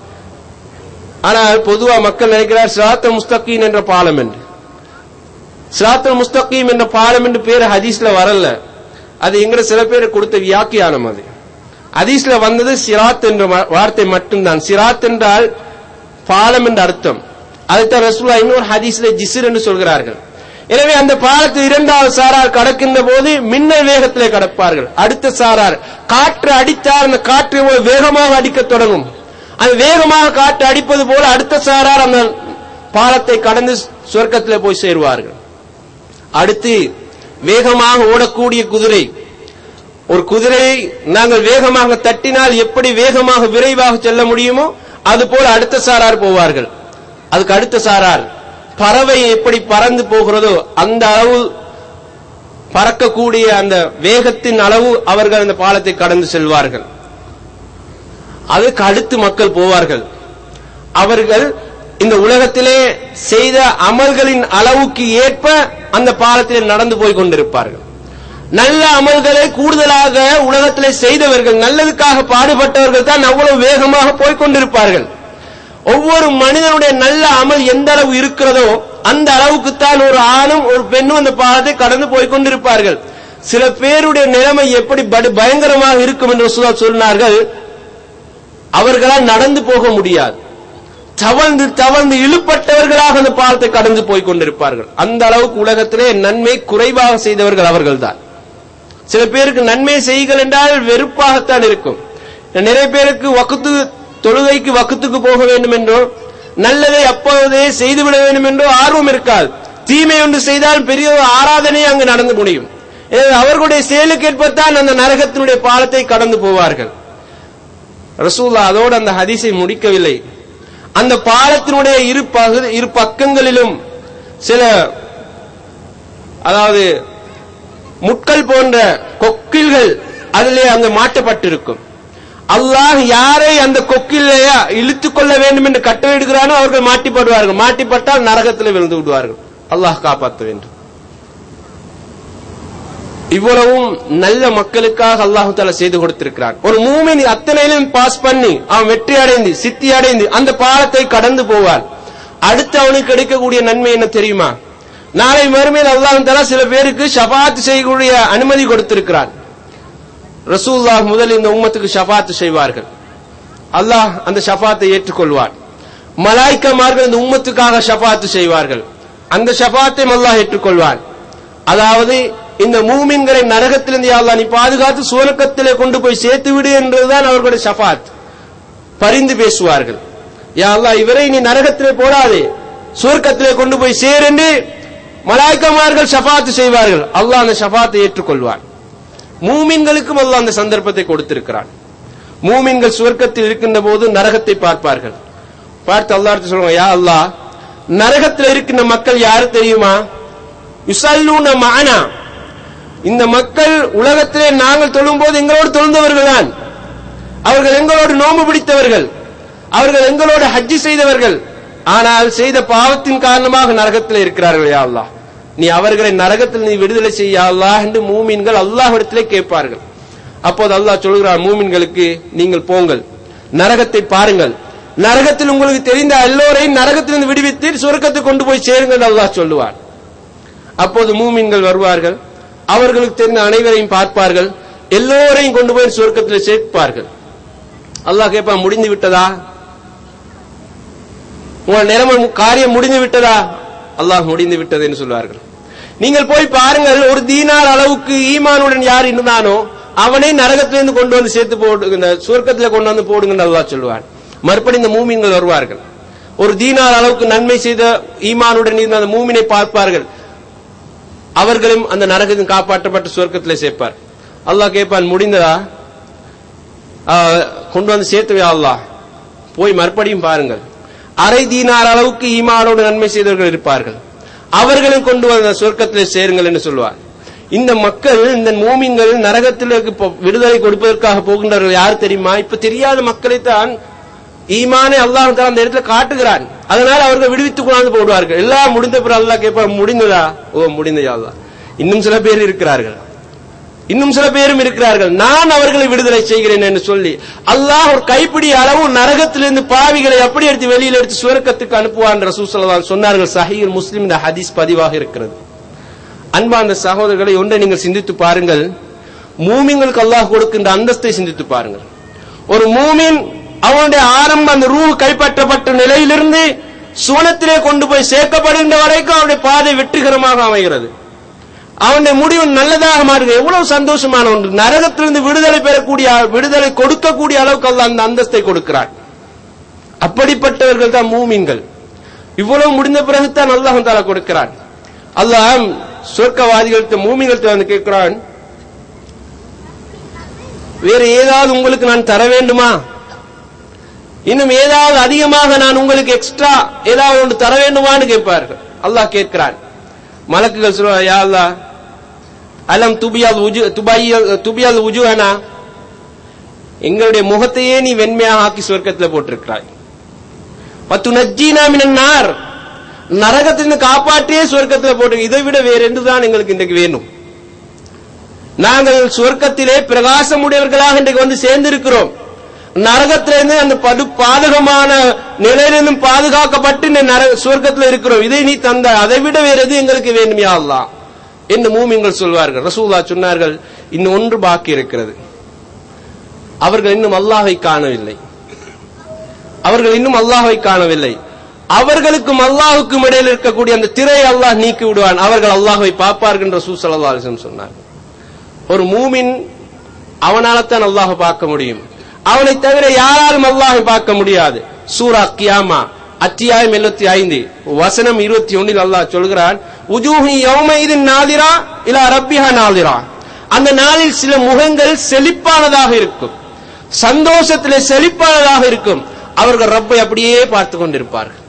ஆனால் பொதுவா மக்கள் நினைக்கிறார் சிராத்த முஸ்தகீம் என்ற பாலம் என்று சிராத்த முஸ்தகீம் என்ற பாலம் என்று பேர் ஹதீஸ்ல வரல அது எங்கிற சில பேர் கொடுத்த வியாக்கியானம் அது ஹதீஸ்ல வந்தது சிராத் என்ற வா- வார்த்தை மட்டும்தான் சிராத் என்றால் பாலம் என்ற அர்த்தம் அதைத்தான் ரசூலா இன்னொரு ஹதீஸ்ல ஜிசிர் என்று சொல்கிறார்கள் எனவே அந்த பாலத்தில் இரண்டாவது சாரார் கடக்கின்ற போது மின்னல் வேகத்திலே கடப்பார்கள் அடுத்த சாரார் காற்று அடித்தால் அந்த காற்று எவ்வளவு வேகமாக அடிக்கத் தொடங்கும் அது வேகமாக காற்று அடிப்பது போல அடுத்த சாரார் அந்த பாலத்தை கடந்து சொர்க்கத்திலே போய் சேருவார்கள் அடுத்து வேகமாக ஓடக்கூடிய குதிரை ஒரு குதிரையை நாங்கள் வேகமாக தட்டினால் எப்படி வேகமாக விரைவாக செல்ல முடியுமோ அது போல அடுத்த சாரார் போவார்கள் அதுக்கு அடுத்த சாரார் பறவை எப்படி பறந்து போகிறதோ அந்த அளவு பறக்கக்கூடிய அந்த வேகத்தின் அளவு அவர்கள் அந்த பாலத்தை கடந்து செல்வார்கள் அதுக்கு அடுத்து மக்கள் போவார்கள் அவர்கள் இந்த உலகத்திலே செய்த அமல்களின் அளவுக்கு ஏற்ப அந்த பாலத்திலே நடந்து போய் கொண்டிருப்பார்கள் நல்ல அமல்களை கூடுதலாக உலகத்திலே செய்தவர்கள் நல்லதுக்காக பாடுபட்டவர்கள் தான் அவ்வளவு வேகமாக போய் கொண்டிருப்பார்கள் ஒவ்வொரு மனிதனுடைய நல்ல அமல் எந்த அளவு இருக்கிறதோ அந்த அளவுக்குத்தான் ஒரு ஆணும் ஒரு பெண்ணும் அந்த பாலத்தை கடந்து போய் கொண்டிருப்பார்கள் சில பேருடைய நிலைமை எப்படி படு- பயங்கரமாக இருக்கும் என்று ரசூலா சொன்னார்கள் அவர்களால் நடந்து போக முடியாது தவழ்ந்து தவழ்ந்து இழுப்பட்டவர்களாக அந்த பாலத்தை கடந்து போய் கொண்டிருப்பார்கள் அந்த அளவுக்கு உலகத்திலே நன்மை குறைவாக செய்தவர்கள் அவர்கள்தான் சில பேருக்கு நன்மை செய்கள் என்றால் வெறுப்பாகத்தான் இருக்கும் நிறைய பேருக்கு வக்குத்து தொழுகைக்கு வக்குத்துக்கு போக வேண்டும் என்றோ நல்லதை அப்போதே செய்துவிட வேண்டும் என்றோ ஆர்வம் இருக்காது தீமை ஒன்று செய்தால் பெரிய ஒரு ஆராதனை அங்கு நடந்து முடியும் எனவே அவர்களுடைய செயலுக்கேற்பத்தான் அந்த நரகத்தினுடைய பாலத்தை கடந்து போவார்கள் ரசூல்லா அதோடு அந்த ஹதீஸை முடிக்கவில்லை அந்த பாலத்தினுடைய இரு பகுதி இரு பக்கங்களிலும் சில அதாவது முட்கள் போன்ற கொக்கில்கள் அதிலே அங்கு மாட்டப்பட்டிருக்கும் அல்லாஹ் யாரை அந்த கொக்கிலேயே இழுத்துக் கொள்ள வேண்டும் என்று கட்டளையிடுகிறானோ அவர்கள் மாட்டிப்படுவார்கள் மாட்டிப்பட்டால் நரகத்தில் விழுந்து விடுவார்கள் அல்லாஹ் காப்பாற்ற வேண்டும் இவ்வளவும் நல்ல மக்களுக்காக அல்லாஹு தாலா செய்து கொடுத்திருக்கிறான் ஒரு மூமின் அத்தனையிலும் பாஸ் பண்ணி அவன் வெற்றி அடைந்து சித்தி அடைந்து அந்த பாலத்தை கடந்து போவான் அடுத்து அவனுக்கு கிடைக்கக்கூடிய நன்மை என்ன தெரியுமா நாளை மறுமையில் அல்லாஹு தாலா சில பேருக்கு ஷபாத் செய்யக்கூடிய அனுமதி கொடுத்திருக்கிறான் ரசூல்லாஹ் முதல் இந்த உம்மத்துக்கு ஷபாத் செய்வார்கள் அல்லாஹ் அந்த ஷபாத்தை ஏற்றுக்கொள்வார் மலாய்க்கமார்கள் இந்த உம்மத்துக்காக ஷபாத்து செய்வார்கள் அந்த ஷபாத்தையும் அல்லாஹ் ஏற்றுக்கொள்வான் அதாவது இந்த மூமின்களை நரகத்திலிருந்து யா அல்லாஹ் நீ பாதுகாத்து சுவனக்கத்திலே கொண்டு போய் சேர்த்து விடு என்றுதான் அவர்களுடைய ஷஃபாத் பரிந்து பேசுவார்கள் யா அல்லாஹ் இவரை நீ நரகத்திலே போடாதே சுவர்க்கத்திலே கொண்டு போய் சேர் என்று மலாய்க்கமார்கள் ஷஃபாத்து செய்வார்கள் அல்லாஹ் அந்த ஷஃபாத்தை ஏற்றுக்கொள்வான் மூமின்களுக்கும் அல்லாஹ் அந்த சந்தர்ப்பத்தை கொடுத்திருக்கிறான் மூமின்கள் சுவர்க்கத்தில் இருக்கின்ற போது நரகத்தை பார்ப்பார்கள் பார்த்து அல்லாஹ் சொல்லுவாங்க யா அல்லாஹ் நரகத்தில் இருக்கின்ற மக்கள் யாரு தெரியுமா யுசல்லூன மானா இந்த மக்கள் உலகத்திலே நாங்கள் தொழும்போது எங்களோடு தொழுந்தவர்கள் தான் அவர்கள் எங்களோடு நோம்பு பிடித்தவர்கள் அவர்கள் எங்களோடு ஹஜ்ஜி செய்தவர்கள் ஆனால் செய்த பாவத்தின் காரணமாக நரகத்தில் இருக்கிறார்கள் யா அல்லாஹ் நீ அவர்களை நரகத்தில் நீ விடுதலை செய்ய யா அல்லாஹ் என்று மூமின்கள் அல்லாஹ்விடத்திலே கேட்பார்கள் அப்போது அல்லாஹ் சொல்கிறார் மூமின்களுக்கு நீங்கள் போங்கள் நரகத்தை பாருங்கள் நரகத்தில் உங்களுக்கு தெரிந்த எல்லோரையும் நரகத்திலிருந்து விடுவித்து சுருக்கத்துக்கு கொண்டு போய் சேருங்கள் என்று அல்லாஹ் சொல்லுவார் அப்போது மூமின்கள் வருவார்கள் அவர்களுக்கு தெரிந்த அனைவரையும் பார்ப்பார்கள் எல்லோரையும் கொண்டு போய் சுவர்க்கத்தில் சேர்ப்பார்கள் அல்லாஹ் கேட்பான் முடிந்து விட்டதா உங்கள் நிலைமை காரியம் முடிந்து விட்டதா அல்லாஹ் முடிந்து விட்டது என்று சொல்வார்கள் நீங்கள் போய் பாருங்கள் ஒரு தீனார் அளவுக்கு ஈமானுடன் யார் இருந்தானோ அவனை நரகத்திலிருந்து கொண்டு வந்து சேர்த்து போடு இந்த சுவர்க்கத்தில் கொண்டு வந்து போடுங்கன்னு அல்லாஹ் சொல்லுவான் மறுபடி இந்த மூமின்கள் வருவார்கள் ஒரு தீனார் அளவுக்கு நன்மை செய்த ஈமானுடன் இருந்த அந்த மூமினை பார்ப்பார்கள் அவர்களும் அந்த நரகத்தில் காப்பாற்றப்பட்ட சுவர்க்கத்திலே சேர்ப்பார் அல்லாஹ் கேட்பான் முடிந்ததா ஆ, கொண்டு வந்து சேர்த்துவையா அல்லாஹ் போய் மறுபடியும் பாருங்கள் அரை தீனார் அளவுக்கு ஈமானோடு நன்மை செய்தவர்கள் இருப்பார்கள் அவர்களும் கொண்டு வந்த சொர்க்கத்திலே சேருங்கள் என்று சொல்வார் இந்த மக்கள் இந்த மூமின்கள் நரகத்திற்கு போ- விடுதலை கொடுப்பதற்காக போகின்றவர்கள் யார் தெரியுமா இப்ப தெரியாத மக்களைத்தான் ஈமானை அல்லாஹ் தஆலா அந்த இடத்துல காட்டுகிறான் அதனால அவர்கள் விடுவித்துக் கொண்டாந்து போடுவார்கள் எல்லாம் முடிந்த பிறகு அல்லாஹ் கேட்பார் முடிந்ததா ஓ முடிந்ததா அல்லாஹ் இன்னும் சில பேர் இருக்கிறார்கள் இன்னும் சில பேரும் இருக்கிறார்கள் நான் அவர்களை விடுதலை செய்கிறேன் என்று சொல்லி அல்லாஹ் ஒரு கைப்பிடி அளவு நரகத்திலிருந்து பாவிகளை எப்படி எடுத்து வெளியில எடுத்து சுவர்க்கத்துக்கு அனுப்புவான் ரசூல் ஸல்லல்லாஹு அலைஹி சொன்னார்கள் சஹீல் முஸ்லிம் இந்த ஹதீஸ் பதிவாக இருக்கிறது அன்பார்ந்த சகோதரர்களை ஒன்றை நீங்கள் சிந்தித்து பாருங்கள் மூமிங்களுக்கு அல்லாஹ் கொடுக்கின்ற அந்தஸ்தை சிந்தித்து பாருங்கள் ஒரு மூமின் அவனுடைய ஆரம்ப அந்த ரூ கைப்பற்றப்பட்ட நிலையிலிருந்து சுவனத்திலே கொண்டு போய் சேர்க்கப்படுகின்ற வரைக்கும் அவனுடைய பாதை வெற்றிகரமாக அமைகிறது அவனுடைய முடிவு நல்லதாக மாறுகிறது எவ்வளவு சந்தோஷமான ஒன்று நரகத்திலிருந்து விடுதலை பெறக்கூடிய விடுதலை கொடுக்கக்கூடிய அளவுக்கு அல்லாஹ் அந்த அந்தஸ்தை கொடுக்கிறான் அப்படிப்பட்டவர்கள் தான் மூமின்கள் இவ்வளவு முடிந்த பிறகுதான் அல்லாஹ் தாலா கொடுக்கிறான் அல்லாஹ் சொர்க்கவாதிகளுக்கு மூமிகளுக்கு வந்து கேட்கிறான் வேற ஏதாவது உங்களுக்கு நான் தர வேண்டுமா இன்னும் ஏதாவது அதிகமாக நான் உங்களுக்கு எக்ஸ்ட்ரா ஏதாவது ஒன்று தர வேண்டுமான்னு கேட்பார்கள் அல்லாஹ் கேட்கிறான் மலக்குகள் சொல்லுவா யா அல்லாஹ் அலம் துபியால் உஜு துபாயில் துபியால் உஜுஹனா எங்களுடைய முகத்தையே நீ வெண்மையாக ஆக்கி சொர்க்கத்தில் போட்டிருக்கிறாய் பத்து நஜ்ஜீனா மினன்னார் நரகத்திலிருந்து காப்பாற்றியே சொர்க்கத்தில் போட்டு இதை விட வேற என்றுதான் எங்களுக்கு இன்றைக்கு வேணும் நாங்கள் சொர்க்கத்திலே பிரகாசம் உடையவர்களாக இன்றைக்கு வந்து சேர்ந்திருக்கிறோம் நரகத்திலிருந்து அந்த படு பாதகமான நிலையிலிருந்தும் பாதுகாக்கப்பட்டு இந்த நர சொர்க்கத்தில் இருக்கிறோம் இதை நீ தந்த அதை விட வேற எது எங்களுக்கு வேண்டும் யா அல்லாஹ் என்று மூமிங்கள் சொல்வார்கள் ரசூல்லா சொன்னார்கள் இன்னும் ஒன்று பாக்கி இருக்கிறது அவர்கள் இன்னும் அல்லாஹை காணவில்லை அவர்கள் இன்னும் அல்லாஹை காணவில்லை அவர்களுக்கும் அல்லாஹுக்கும் இடையில் இருக்கக்கூடிய அந்த திரையை அல்லாஹ் நீக்கி விடுவான் அவர்கள் அல்லாஹை பார்ப்பார்கள் என்று ரசூல் ஸல்லல்லாஹு அலைஹி வஸல்லம் சொன்னார்கள் ஒரு மூமின் அவனால்தான் அல்லாஹ் பார்க்க முடியும் அவனை தவிர யாராலும் அல்லாஹை பார்க்க முடியாது சூரா கியாமா அத்தியாயம் 75 ஐந்து வசனம் இருபத்தி ஒன்னில் அல்லாஹ் சொல்கிறான் உஜூஹி யௌமைதின் நாதிரா இலா ரப்பிஹா நாதிரா அந்த நாளில் சில முகங்கள் செழிப்பானதாக இருக்கும் சந்தோஷத்திலே செழிப்பானதாக இருக்கும் அவர்கள் ரப்பை அப்படியே பார்த்து கொண்டிருப்பார்கள்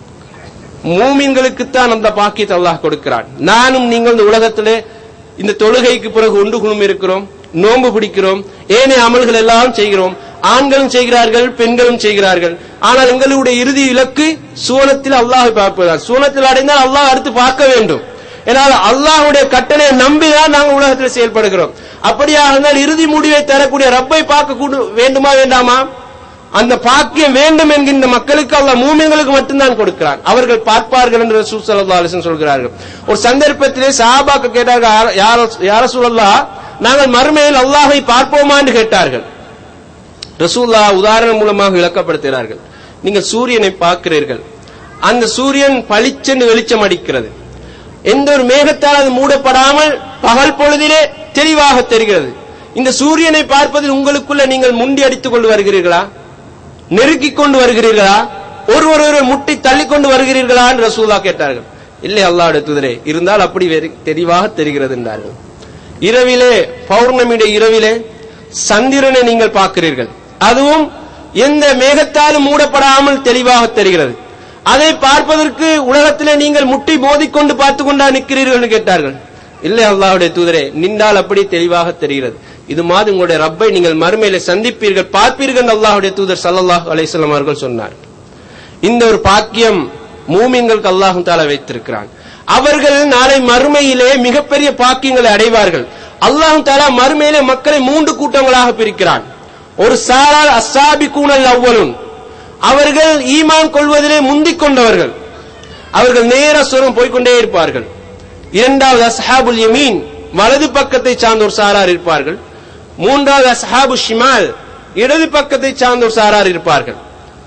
மூமின்களுக்குத்தான் அந்த பாக்கியத்தை அல்லாஹ் கொடுக்கிறான் நானும் நீங்கள் இந்த உலகத்திலே இந்த தொழுகைக்கு பிறகு ஒன்று குழுமி இருக்கிறோம் நோன்பு பிடிக்கிறோம் ஏனைய அமல்கள் எல்லாம் செய்கிறோம் ஆண்களும் செய்கிறார்கள் பெண்களும் செய்கிறார்கள் ஆனால் எங்களுடைய இறுதி இலக்கு சூனத்தில் அல்லாஹை பார்ப்பதுதான் சூனத்தில் அடைந்தால் அல்லாஹ் அடுத்து பார்க்க வேண்டும் ஏனால் அல்லாஹ்வுடைய கட்டளையை நம்பிதான் நாங்கள் உலகத்தில் செயல்படுகிறோம் அப்படியாக இருந்தால் இறுதி முடிவை தரக்கூடிய ரப்பை பார்க்க கூடு- வேண்டுமா வேண்டாமா அந்த பாக்கியம் வேண்டும் என்கின்ற மக்களுக்கு அல்லாஹ் மூமின்களுக்கு மட்டும்தான் கொடுக்கிறான் அவர்கள் பார்ப்பார்கள் என்று ரசூல் ஸல்லல்லாஹு அலைஹி வஸல்லம் சொல்கிறார்கள் ஒரு சந்தர்ப்பத்திலே சஹாபாக்கு கேட்டார்கள் "யார- யார யார ரசூலல்லாஹ் நாங்கள் மறுமையில் அல்லாஹை பார்ப்போமா என்று கேட்டார்கள் ரசூல்லா உதாரணம் மூலமாக விளக்கப்படுத்துகிறார்கள் நீங்கள் சூரியனை பார்க்கிறீர்கள் அந்த சூரியன் பளிச்சென்று வெளிச்சம் அடிக்கிறது எந்த ஒரு மேகத்தால் அது மூடப்படாமல் பகல் பொழுதிலே தெளிவாக தெரிகிறது இந்த சூரியனை பார்ப்பதில் உங்களுக்குள்ள நீங்கள் முண்டி அடித்துக் கொண்டு வருகிறீர்களா நெருக்கிக் கொண்டு வருகிறீர்களா ஒருவர் ஒருவர் முட்டி தள்ளி கொண்டு வருகிறீர்களா என்று ரசூலா கேட்டார்கள் இல்லை அல்லாஹ்வுடைய தூதரே இருந்தால் அப்படி வெறு- தெளிவாக தெரிகிறது என்றார்கள் இரவிலே பௌர்ணமியுடைய இரவிலே சந்திரனை நீங்கள் பார்க்கிறீர்கள் அதுவும் எந்த மேகத்தாலும் மூடப்படாமல் தெளிவாக தெரிகிறது அதை பார்ப்பதற்கு உலகத்திலே நீங்கள் முட்டி மோதிக்கொண்டு பார்த்து கொண்டா நிற்கிறீர்கள் என்று கேட்டார்கள் இல்லை அல்லாஹ்வுடைய தூதரே நின்றால் அப்படி தெளிவாக தெரிகிறது இது மாதிரி உங்களுடைய ரப்பை நீங்கள் மறுமையில சந்திப்பீர்கள் பார்ப்பீர்கள் என்று அல்லாஹ்வுடைய தூதர் ஸல்லல்லாஹு அலைஹி வஸல்லம் அவர்கள் சொன்னார் இந்த ஒரு பாக்கியம் மூமின்களுக்கு அல்லாஹு தாலா வைத்திருக்கிறான் அவர்கள் நாளை மறுமையிலே மிகப்பெரிய பாக்கியங்களை அடைவார்கள் அல்லாஹு தாலா மறுமையிலே மக்களை மூன்று கூட்டங்களாக பிரிக்கிறான் ஒரு சாரார் அஸ்ஸாபி கூனல் அவ்வளும் அவர்கள் ஈமான் கொள்வதிலே முந்திக் கொண்டவர்கள் அவர்கள் நேர சுரம் போய்க்கொண்டே இருப்பார்கள் இரண்டாவது அஸ்ஹாபுல் யமீன் வலது பக்கத்தை சார்ந்த ஒரு சாரார் இருப்பார்கள் மூன்றாவது அஸ்ஹாபு ஷிமால் இடது பக்கத்தை சார்ந்த ஒரு சாரார் இருப்பார்கள்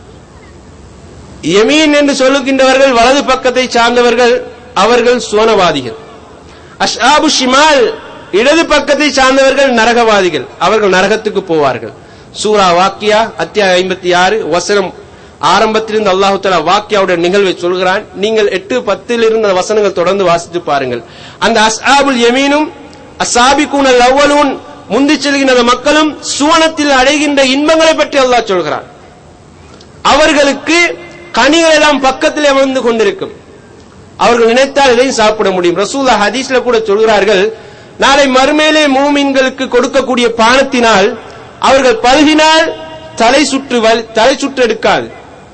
யமீன் என்று சொல்லுகின்றவர்கள் வலது பக்கத்தை சார்ந்தவர்கள் அவர்கள் சுவனவாதிகள் அஷ்ஆபு ஷிமால் இடது பக்கத்தை சார்ந்தவர்கள் நரகவாதிகள் அவர்கள் நரகத்துக்கு போவார்கள் சூரா வாக்கியா அத்தியாய ஐம்பத்தி ஆறு வசனம் ஆரம்பத்திலிருந்து அல்லாஹு தஆலா வாக்கியாவுடைய நிகழ்வை சொல்கிறான் நீங்கள் எட்டு பத்தில் இருந்த வசனங்கள் தொடர்ந்து வாசித்து பாருங்கள் அந்த அஸ்ஆபுல் யமீனும் அசாபிகூனல் அவ்வலூன் முந்தி செல்கின்ற அந்த மக்களும் சுவனத்தில் அடைகின்ற இன்பங்களை பற்றி அல்லாஹ் சொல்கிறார் அவர்களுக்கு கனிகள் எல்லாம் பக்கத்தில் அமர்ந்து கொண்டிருக்கும் அவர்கள் நினைத்தால் இதையும் சாப்பிட முடியும் ரசூல்லா ஹதீஸ்ல கூட சொல்கிறார்கள் நாளை மறுமையிலே மூமின்களுக்கு கொடுக்கக்கூடிய பானத்தினால் அவர்கள் பருகினால் தலை சுற்று வலி- தலை சுற்று எடுக்காது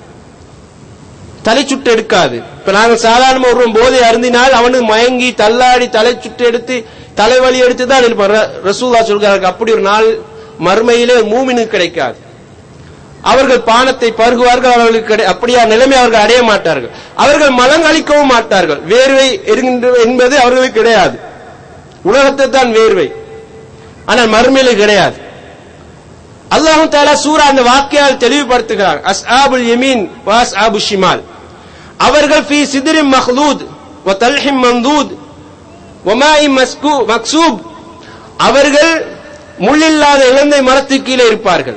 தலை சுற்று எடுக்காது இப்ப நாங்க சாதாரண ஒரு போதை அருந்தினால் அவனுக்கு மயங்கி தள்ளாடி தலை சுற்று எடுத்து தலைவலி எடுத்து தான் இருப்பான் ர- ரசூல்லா சொல்கிறார்கள் அப்படி ஒரு நாள் மறுமையிலே ஒரு மூமினுக்கு கிடைக்காது அவர்கள் பானத்தை பருகுவார்கள் அவர்களுக்கு கிடை- அப்படியா நிலைமை அவர்கள் அடைய மாட்டார்கள் அவர்கள் மலங்களிக்கவும் மாட்டார்கள் வேர்வை எரிகின்ற என்பது அவர்களுக்கு கிடையாது உலகத்தை தான் வேர்வை ஆனால் மறுமையில கிடையாது அல்லாஹு தாலா சூரா அந்த வாக்கியால் தெளிவுபடுத்துகிறார் அஸ்ஆபுல் யமீன் வாஸ் ஆபு ஷிமால் அவர்கள் ஃபி சிதிரிம் மஹ்லூத் வ தல்ஹிம் மந்தூத் வமாஇ மஸ்கு மக்சூப் அவர்கள் முள்ளில்லாத இலந்தை மரத்துக்கு கீழே இருப்பார்கள்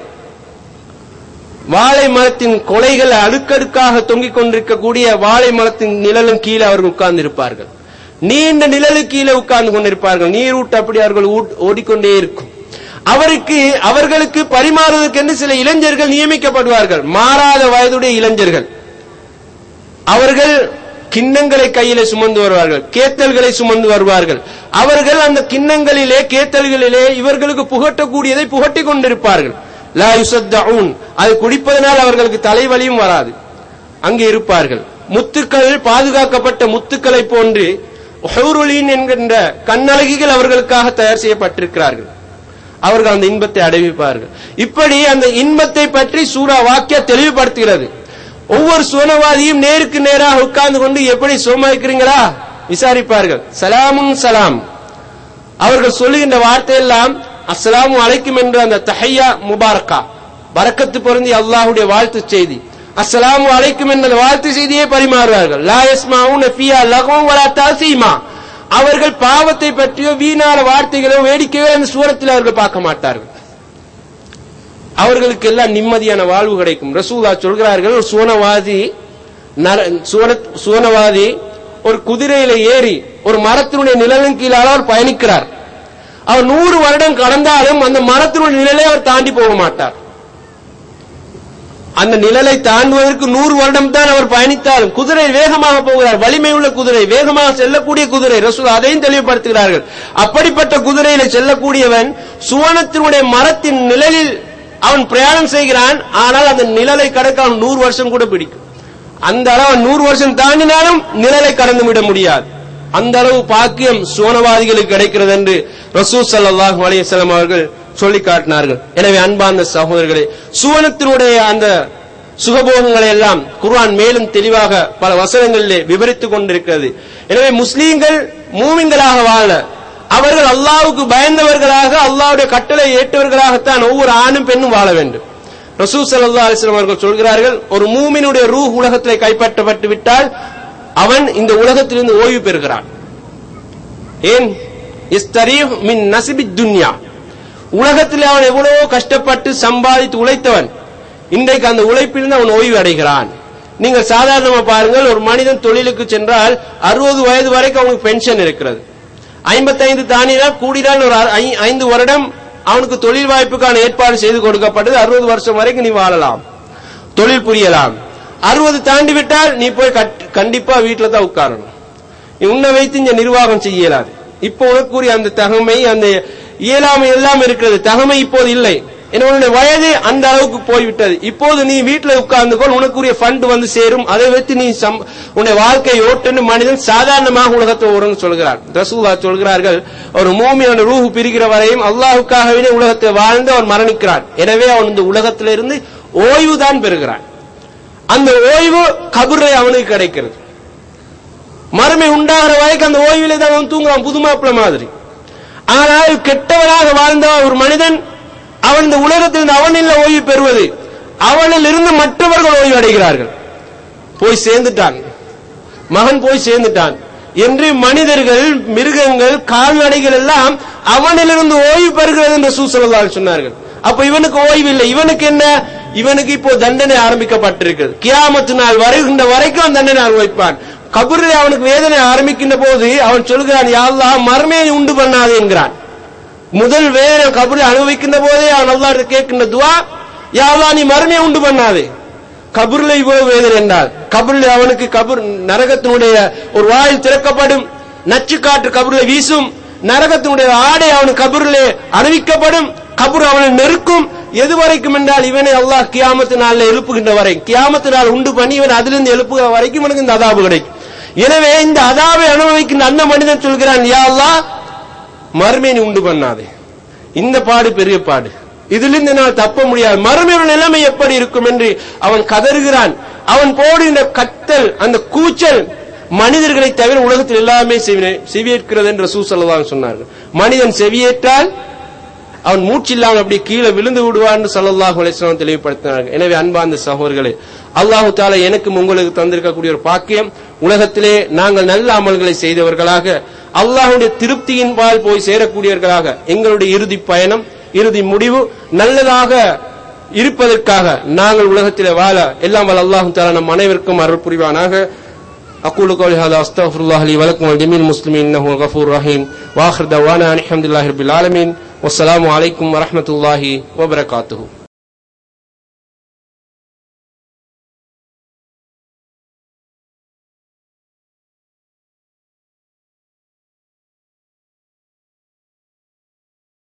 வாழை மரத்தின் கொலைகள் அடுக்கடுக்காக தொங்கிக் கொண்டிருக்கக்கூடிய வாழை மரத்தின் நிழலும் கீழே அவர்கள் உட்கார்ந்து இருப்பார்கள் நீண்ட நிழலுக்கு கீழே உட்கார்ந்து கொண்டிருப்பார்கள் நீரூட்டு அப்படி அவர்கள் ஊட்- ஓடிக்கொண்டே இருக்கும் அவருக்கு அவர்களுக்கு பரிமாறுவதற்கென்று சில இளைஞர்கள் நியமிக்கப்படுவார்கள் மாறாத வயதுடைய இளைஞர்கள் அவர்கள் கிண்ணங்களை கையிலே சுமந்து வருவார்கள் கேத்தல்களை சுமந்து வருவார்கள் அவர்கள் அந்த கிண்ணங்களிலே கேத்தல்களிலே இவர்களுக்கு புகட்டக்கூடியதை புகட்டிக் கொண்டிருப்பார்கள் லா யுசத்தஊன் அது குடிப்பதனால் அவர்களுக்கு தலைவலியும் வராது அங்கே இருப்பார்கள் முத்துக்கள் பாதுகாக்கப்பட்ட முத்துக்களை போன்று ஹௌருலீன் என்கின்ற கண்ணழகிகள் அவர்களுக்காக தயார் செய்யப்பட்டிருக்கிறார்கள் அவர்கள் அந்த இன்பத்தை அடைவிப்பார்கள் இப்படி அந்த இன்பத்தை பற்றி சூரா வாக்கிய தெளிவுபடுத்துகிறது ஒவ்வொரு சுவனவாதியும் நேருக்கு நேராக உட்கார்ந்து கொண்டு எப்படி சுகமா இருக்கிறீங்களா விசாரிப்பார்கள் சலாமுன் சலாம் அவர்கள் சொல்லுகின்ற வார்த்தையெல்லாம் அஸ்ஸலாமு அலைக்கும் என்ற அந்த தஹையா முபாரக்கா பரக்கத்து பொருந்தி அல்லாஹ்வுடைய வாழ்த்து செய்தி அஸ்ஸலாமு அலைக்கும் என்ற அந்த வாழ்த்து செய்தியை பரிமாறுவார்கள் லா யஸ்மாவுன ஃபியா லகவும் வலா தாசீமா அவர்கள் பாவத்தை பற்றியோ வீணான வார்த்தைகளோ வேடிக்கையோ அந்த சூரத்தில் அவர்கள் பார்க்க மாட்டார்கள் அவர்களுக்கு எல்லாம் நிம்மதியான வாழ்வு கிடைக்கும் ரசூலா சொல்கிறார்கள் ஒரு சுவனவாதி நர- சுவன- சுவனவாதி ஒரு குதிரையில ஏறி ஒரு மரத்தினுடைய நிழலின் கீழால் அவர் பயணிக்கிறார் அவர் நூறு வருடம் கடந்தாலும் அந்த மரத்தினுடைய நிழலை அவர் தாண்டி போக மாட்டார் அந்த நிழலை தாண்டுவதற்கு நூறு வருடம் தான் அவர் பயணித்தாலும் குதிரை வேகமாக போகிறார் வலிமை உள்ள குதிரை வேகமாக செல்லக்கூடிய குதிரை ரசூல் அதையும் தெளிவுபடுத்துகிறார்கள் அப்படிப்பட்ட குதிரையில செல்லக்கூடியவன் சுவனத்தினுடைய மரத்தின் நிழலில் அவன் பிரயாணம் செய்கிறான் ஆனால் அந்த நிழலை கடக்க அவன் நூறு வருஷம் கூட பிடிக்கும் அந்த அளவு அவன் நூறு வருஷம் தாண்டினாலும் நிழலை கடந்து விட முடியாது அந்த அளவு பாக்கியம் சுவனவாதிகளுக்கு கிடைக்கிறது என்று ரசூல் ஸல்லல்லாஹு அலைஹி வஸல்லம் அவர்கள் சொல்லி காட்டினார்கள் எனவே அன்பார்ந்த சகோதரர்களே சுவனத்தினுடைய அந்த சுகபோகங்களை எல்லாம் குர்ஆன் மேலும் தெளிவாக பல வசனங்களிலே விவரித்துக் கொண்டிருக்கிறது எனவே முஸ்லீம்கள் மூமின்களாக வாழ அவர்கள் அல்லாஹ்வுக்கு பயந்தவர்களாக அல்லாஹ்வுடைய கட்டளை ஏற்றவர்களாகத்தான் ஒவ்வொரு ஆணும் பெண்ணும் வாழ வேண்டும் ரசூல் ஸல்லல்லாஹு அலைஹி வஸல்லம் அவர்கள் சொல்கிறார்கள் ஒரு மூமினுடைய ரூஹ் உலகத்திலே கைப்பற்றப்பட்டு விட்டால் அவன் இந்த உலகத்திலிருந்து ஓய்வு பெறுகிறான் ஏன் இஸ்தரீஹ் மின் நசிபி துன்யா உலகத்தில் அவன் எவ்வளவோ கஷ்டப்பட்டு சம்பாதித்து உழைத்தவன் இன்றைக்கு அந்த உழைப்பிலிருந்து அவன் ஓய்வு அடைகிறான் நீங்கள் சாதாரணமா பாருங்கள் ஒரு மனிதன் தொழிலுக்கு சென்றால் அறுபது வயது வரைக்கும் அவனுக்கு பென்ஷன் இருக்கிறது ஐம்பத்தைந்து தாண்டினால் கூடினால் ஒரு ஐ- ஐந்து வருடம் அவனுக்கு தொழில் வாய்ப்புக்கான ஏற்பாடு செய்து கொடுக்கப்பட்டது அறுபது வருஷம் வரைக்கும் நீ வாழலாம் தொழில் புரியலாம் அறுபது தாண்டி விட்டால் நீ போய் கட்- கண்டிப்பா வீட்டுல தான் உட்காரணும் நீ உன்னை வைத்து இங்க நிர்வாகம் செய்ய இயலாது இப்போ உனக்குரிய அந்த தகமை அந்த இயலாமை எல்லாம் இருக்கிறது தகமை இப்போது இல்லை ஏன்னா உன்னுடைய வயது அந்த அளவுக்கு போய்விட்டது இப்போது நீ வீட்டுல உட்கார்ந்து கொள் உனக்குரிய ஃபண்ட் வந்து சேரும் அதை வைத்து நீ சம்- உன்னுடைய வாழ்க்கையை ஓட்டுன்னு மனிதன் சாதாரணமாக உலகத்தை ஓடுன்னு சொல்கிறார் ரசூலா சொல்கிறார்கள் ஒரு மூமியான ரூஹு பிரிகிற வரையும் அல்லாஹுக்காகவே உலகத்தை வாழ்ந்து அவன் மரணிக்கிறான் எனவே அவன் இந்த உலகத்திலிருந்து ஓய்வு தான் பெறுகிறான் அந்த ஓய்வு கபுரை அவனுக்கு கிடைக்கிறது மறுமை உண்டாகிற வரைக்கும் அந்த ஓய்விலே தான் அவன் தூங்குறான் புது மாப்பிள்ளை மாதிரி ஆனால் கெட்டவனாக வாழ்ந்த ஒரு மனிதன் அவன் இந்த உலகத்திலிருந்து அவனில் ஓய்வு பெறுவது அவனில் இருந்து மற்றவர்கள் ஓய்வு அடைகிறார்கள் போய் சேர்ந்துட்டான் மகன் போய் சேர்ந்துட்டான் என்று மனிதர்கள் மிருகங்கள் கால்நடைகள் எல்லாம் அவனிலிருந்து ஓய்வு பெறுகிறது என்று சூசலால் சொன்னார்கள் அப்ப இவனுக்கு ஓய்வு இல்லை இவனுக்கு என்ன இவனுக்கு இப்போ தண்டனை ஆரம்பிக்கப்பட்டிருக்கிறது கியாமத்து நாள் வருகின்ற வரைக்கும் அவன் தண்டனை அனுபவிப்பான் கபரில் அவனுக்கு வேதனை ஆரம்பிக்கின்ற போது அவன் சொல்கிறான் யா அல்லாஹ் மர்மையை உண்டு பண்ணாது என்கிறான் முதல் வேற கபரில் அனுபவிக்கின்ற போதே அவன் அல்லாஹ் கேட்கின்ற துவா யா அல்லாஹ் நீ மறுமையை உண்டு பண்ணாதே கபர்ல இவ்வளவு வேதனை என்றால் கபரில் அவனுக்கு கபர் நரகத்தினுடைய ஒரு வாயில் திறக்கப்படும் நச்சு காற்று கபர்ல வீசும் நரகத்தினுடைய ஆடை அவனுக்கு கபரிலே அணிவிக்கப்படும் கபர் அவனை நெருக்கும் எது வரைக்கும் என்றால் இவனை அல்லாஹ் கியாமத்து நாளில் எழுப்புகின்ற வரை கியாமத்து நாள் உண்டு பண்ணி இவன் அதிலிருந்து எழுப்புகிற வரைக்கும் இவனுக்கு இந்த அதாபு கிடைக்கும் எனவே இந்த அதாவை அனுபவிக்கின்ற அந்த மனிதன் சொல்கிறான் யா அல்லாஹ் மறுமையை நீ உண்டு பண்ணாதே இந்த பாடு பெரிய பாடு இதிலிருந்து என்னால் தப்ப முடியாது மறுமையோட நிலைமை எப்படி இருக்கும் என்று அவன் கதறுகிறான் அவன் போடுகின்ற கத்தல் அந்த கூச்சல் மனிதர்களை தவிர உலகத்தில் எல்லாமே செவி- செவியேற்கிறது என்று சூசல்லதான் சொன்னார்கள் மனிதன் செவியேற்றால் அவன் மூச்சில்லாமல் அப்படி கீழே விழுந்து விடுவான்னு சல்லல்லாஹு அலைஹி வஸல்லம் தெளிவுபடுத்தினார்கள் எனவே அன்பார்ந்த சகோதரர்களே அல்லாஹு தாலா எனக்கும் உங்களுக்கு தந்திருக்கக்கூடிய ஒரு பாக்கியம் உலகத்திலே நாங்கள் நல்ல அமல்களை செய்தவர்களாக அல்லாஹ்வுடைய திருப்தியின் பால் போய் சேரக்கூடியவர்களாக எங்களுடைய இறுதி பயணம் இறுதி முடிவு நல்லதாக இருப்பதற்காக நாங்கள் உலகத்திலே வாழ எல்லாம் வல்ல அல்லாஹு தாலா நம் அனைவருக்கும் அருள் புரிவானாக أقول قولي هذا أستغفر الله لي ولكم ولجميع المسلمين إنه هو الغفور الرحيم وآخر دعوانا أن الحمد لله رب العالمين والسلام عليكم ورحمة الله وبركاته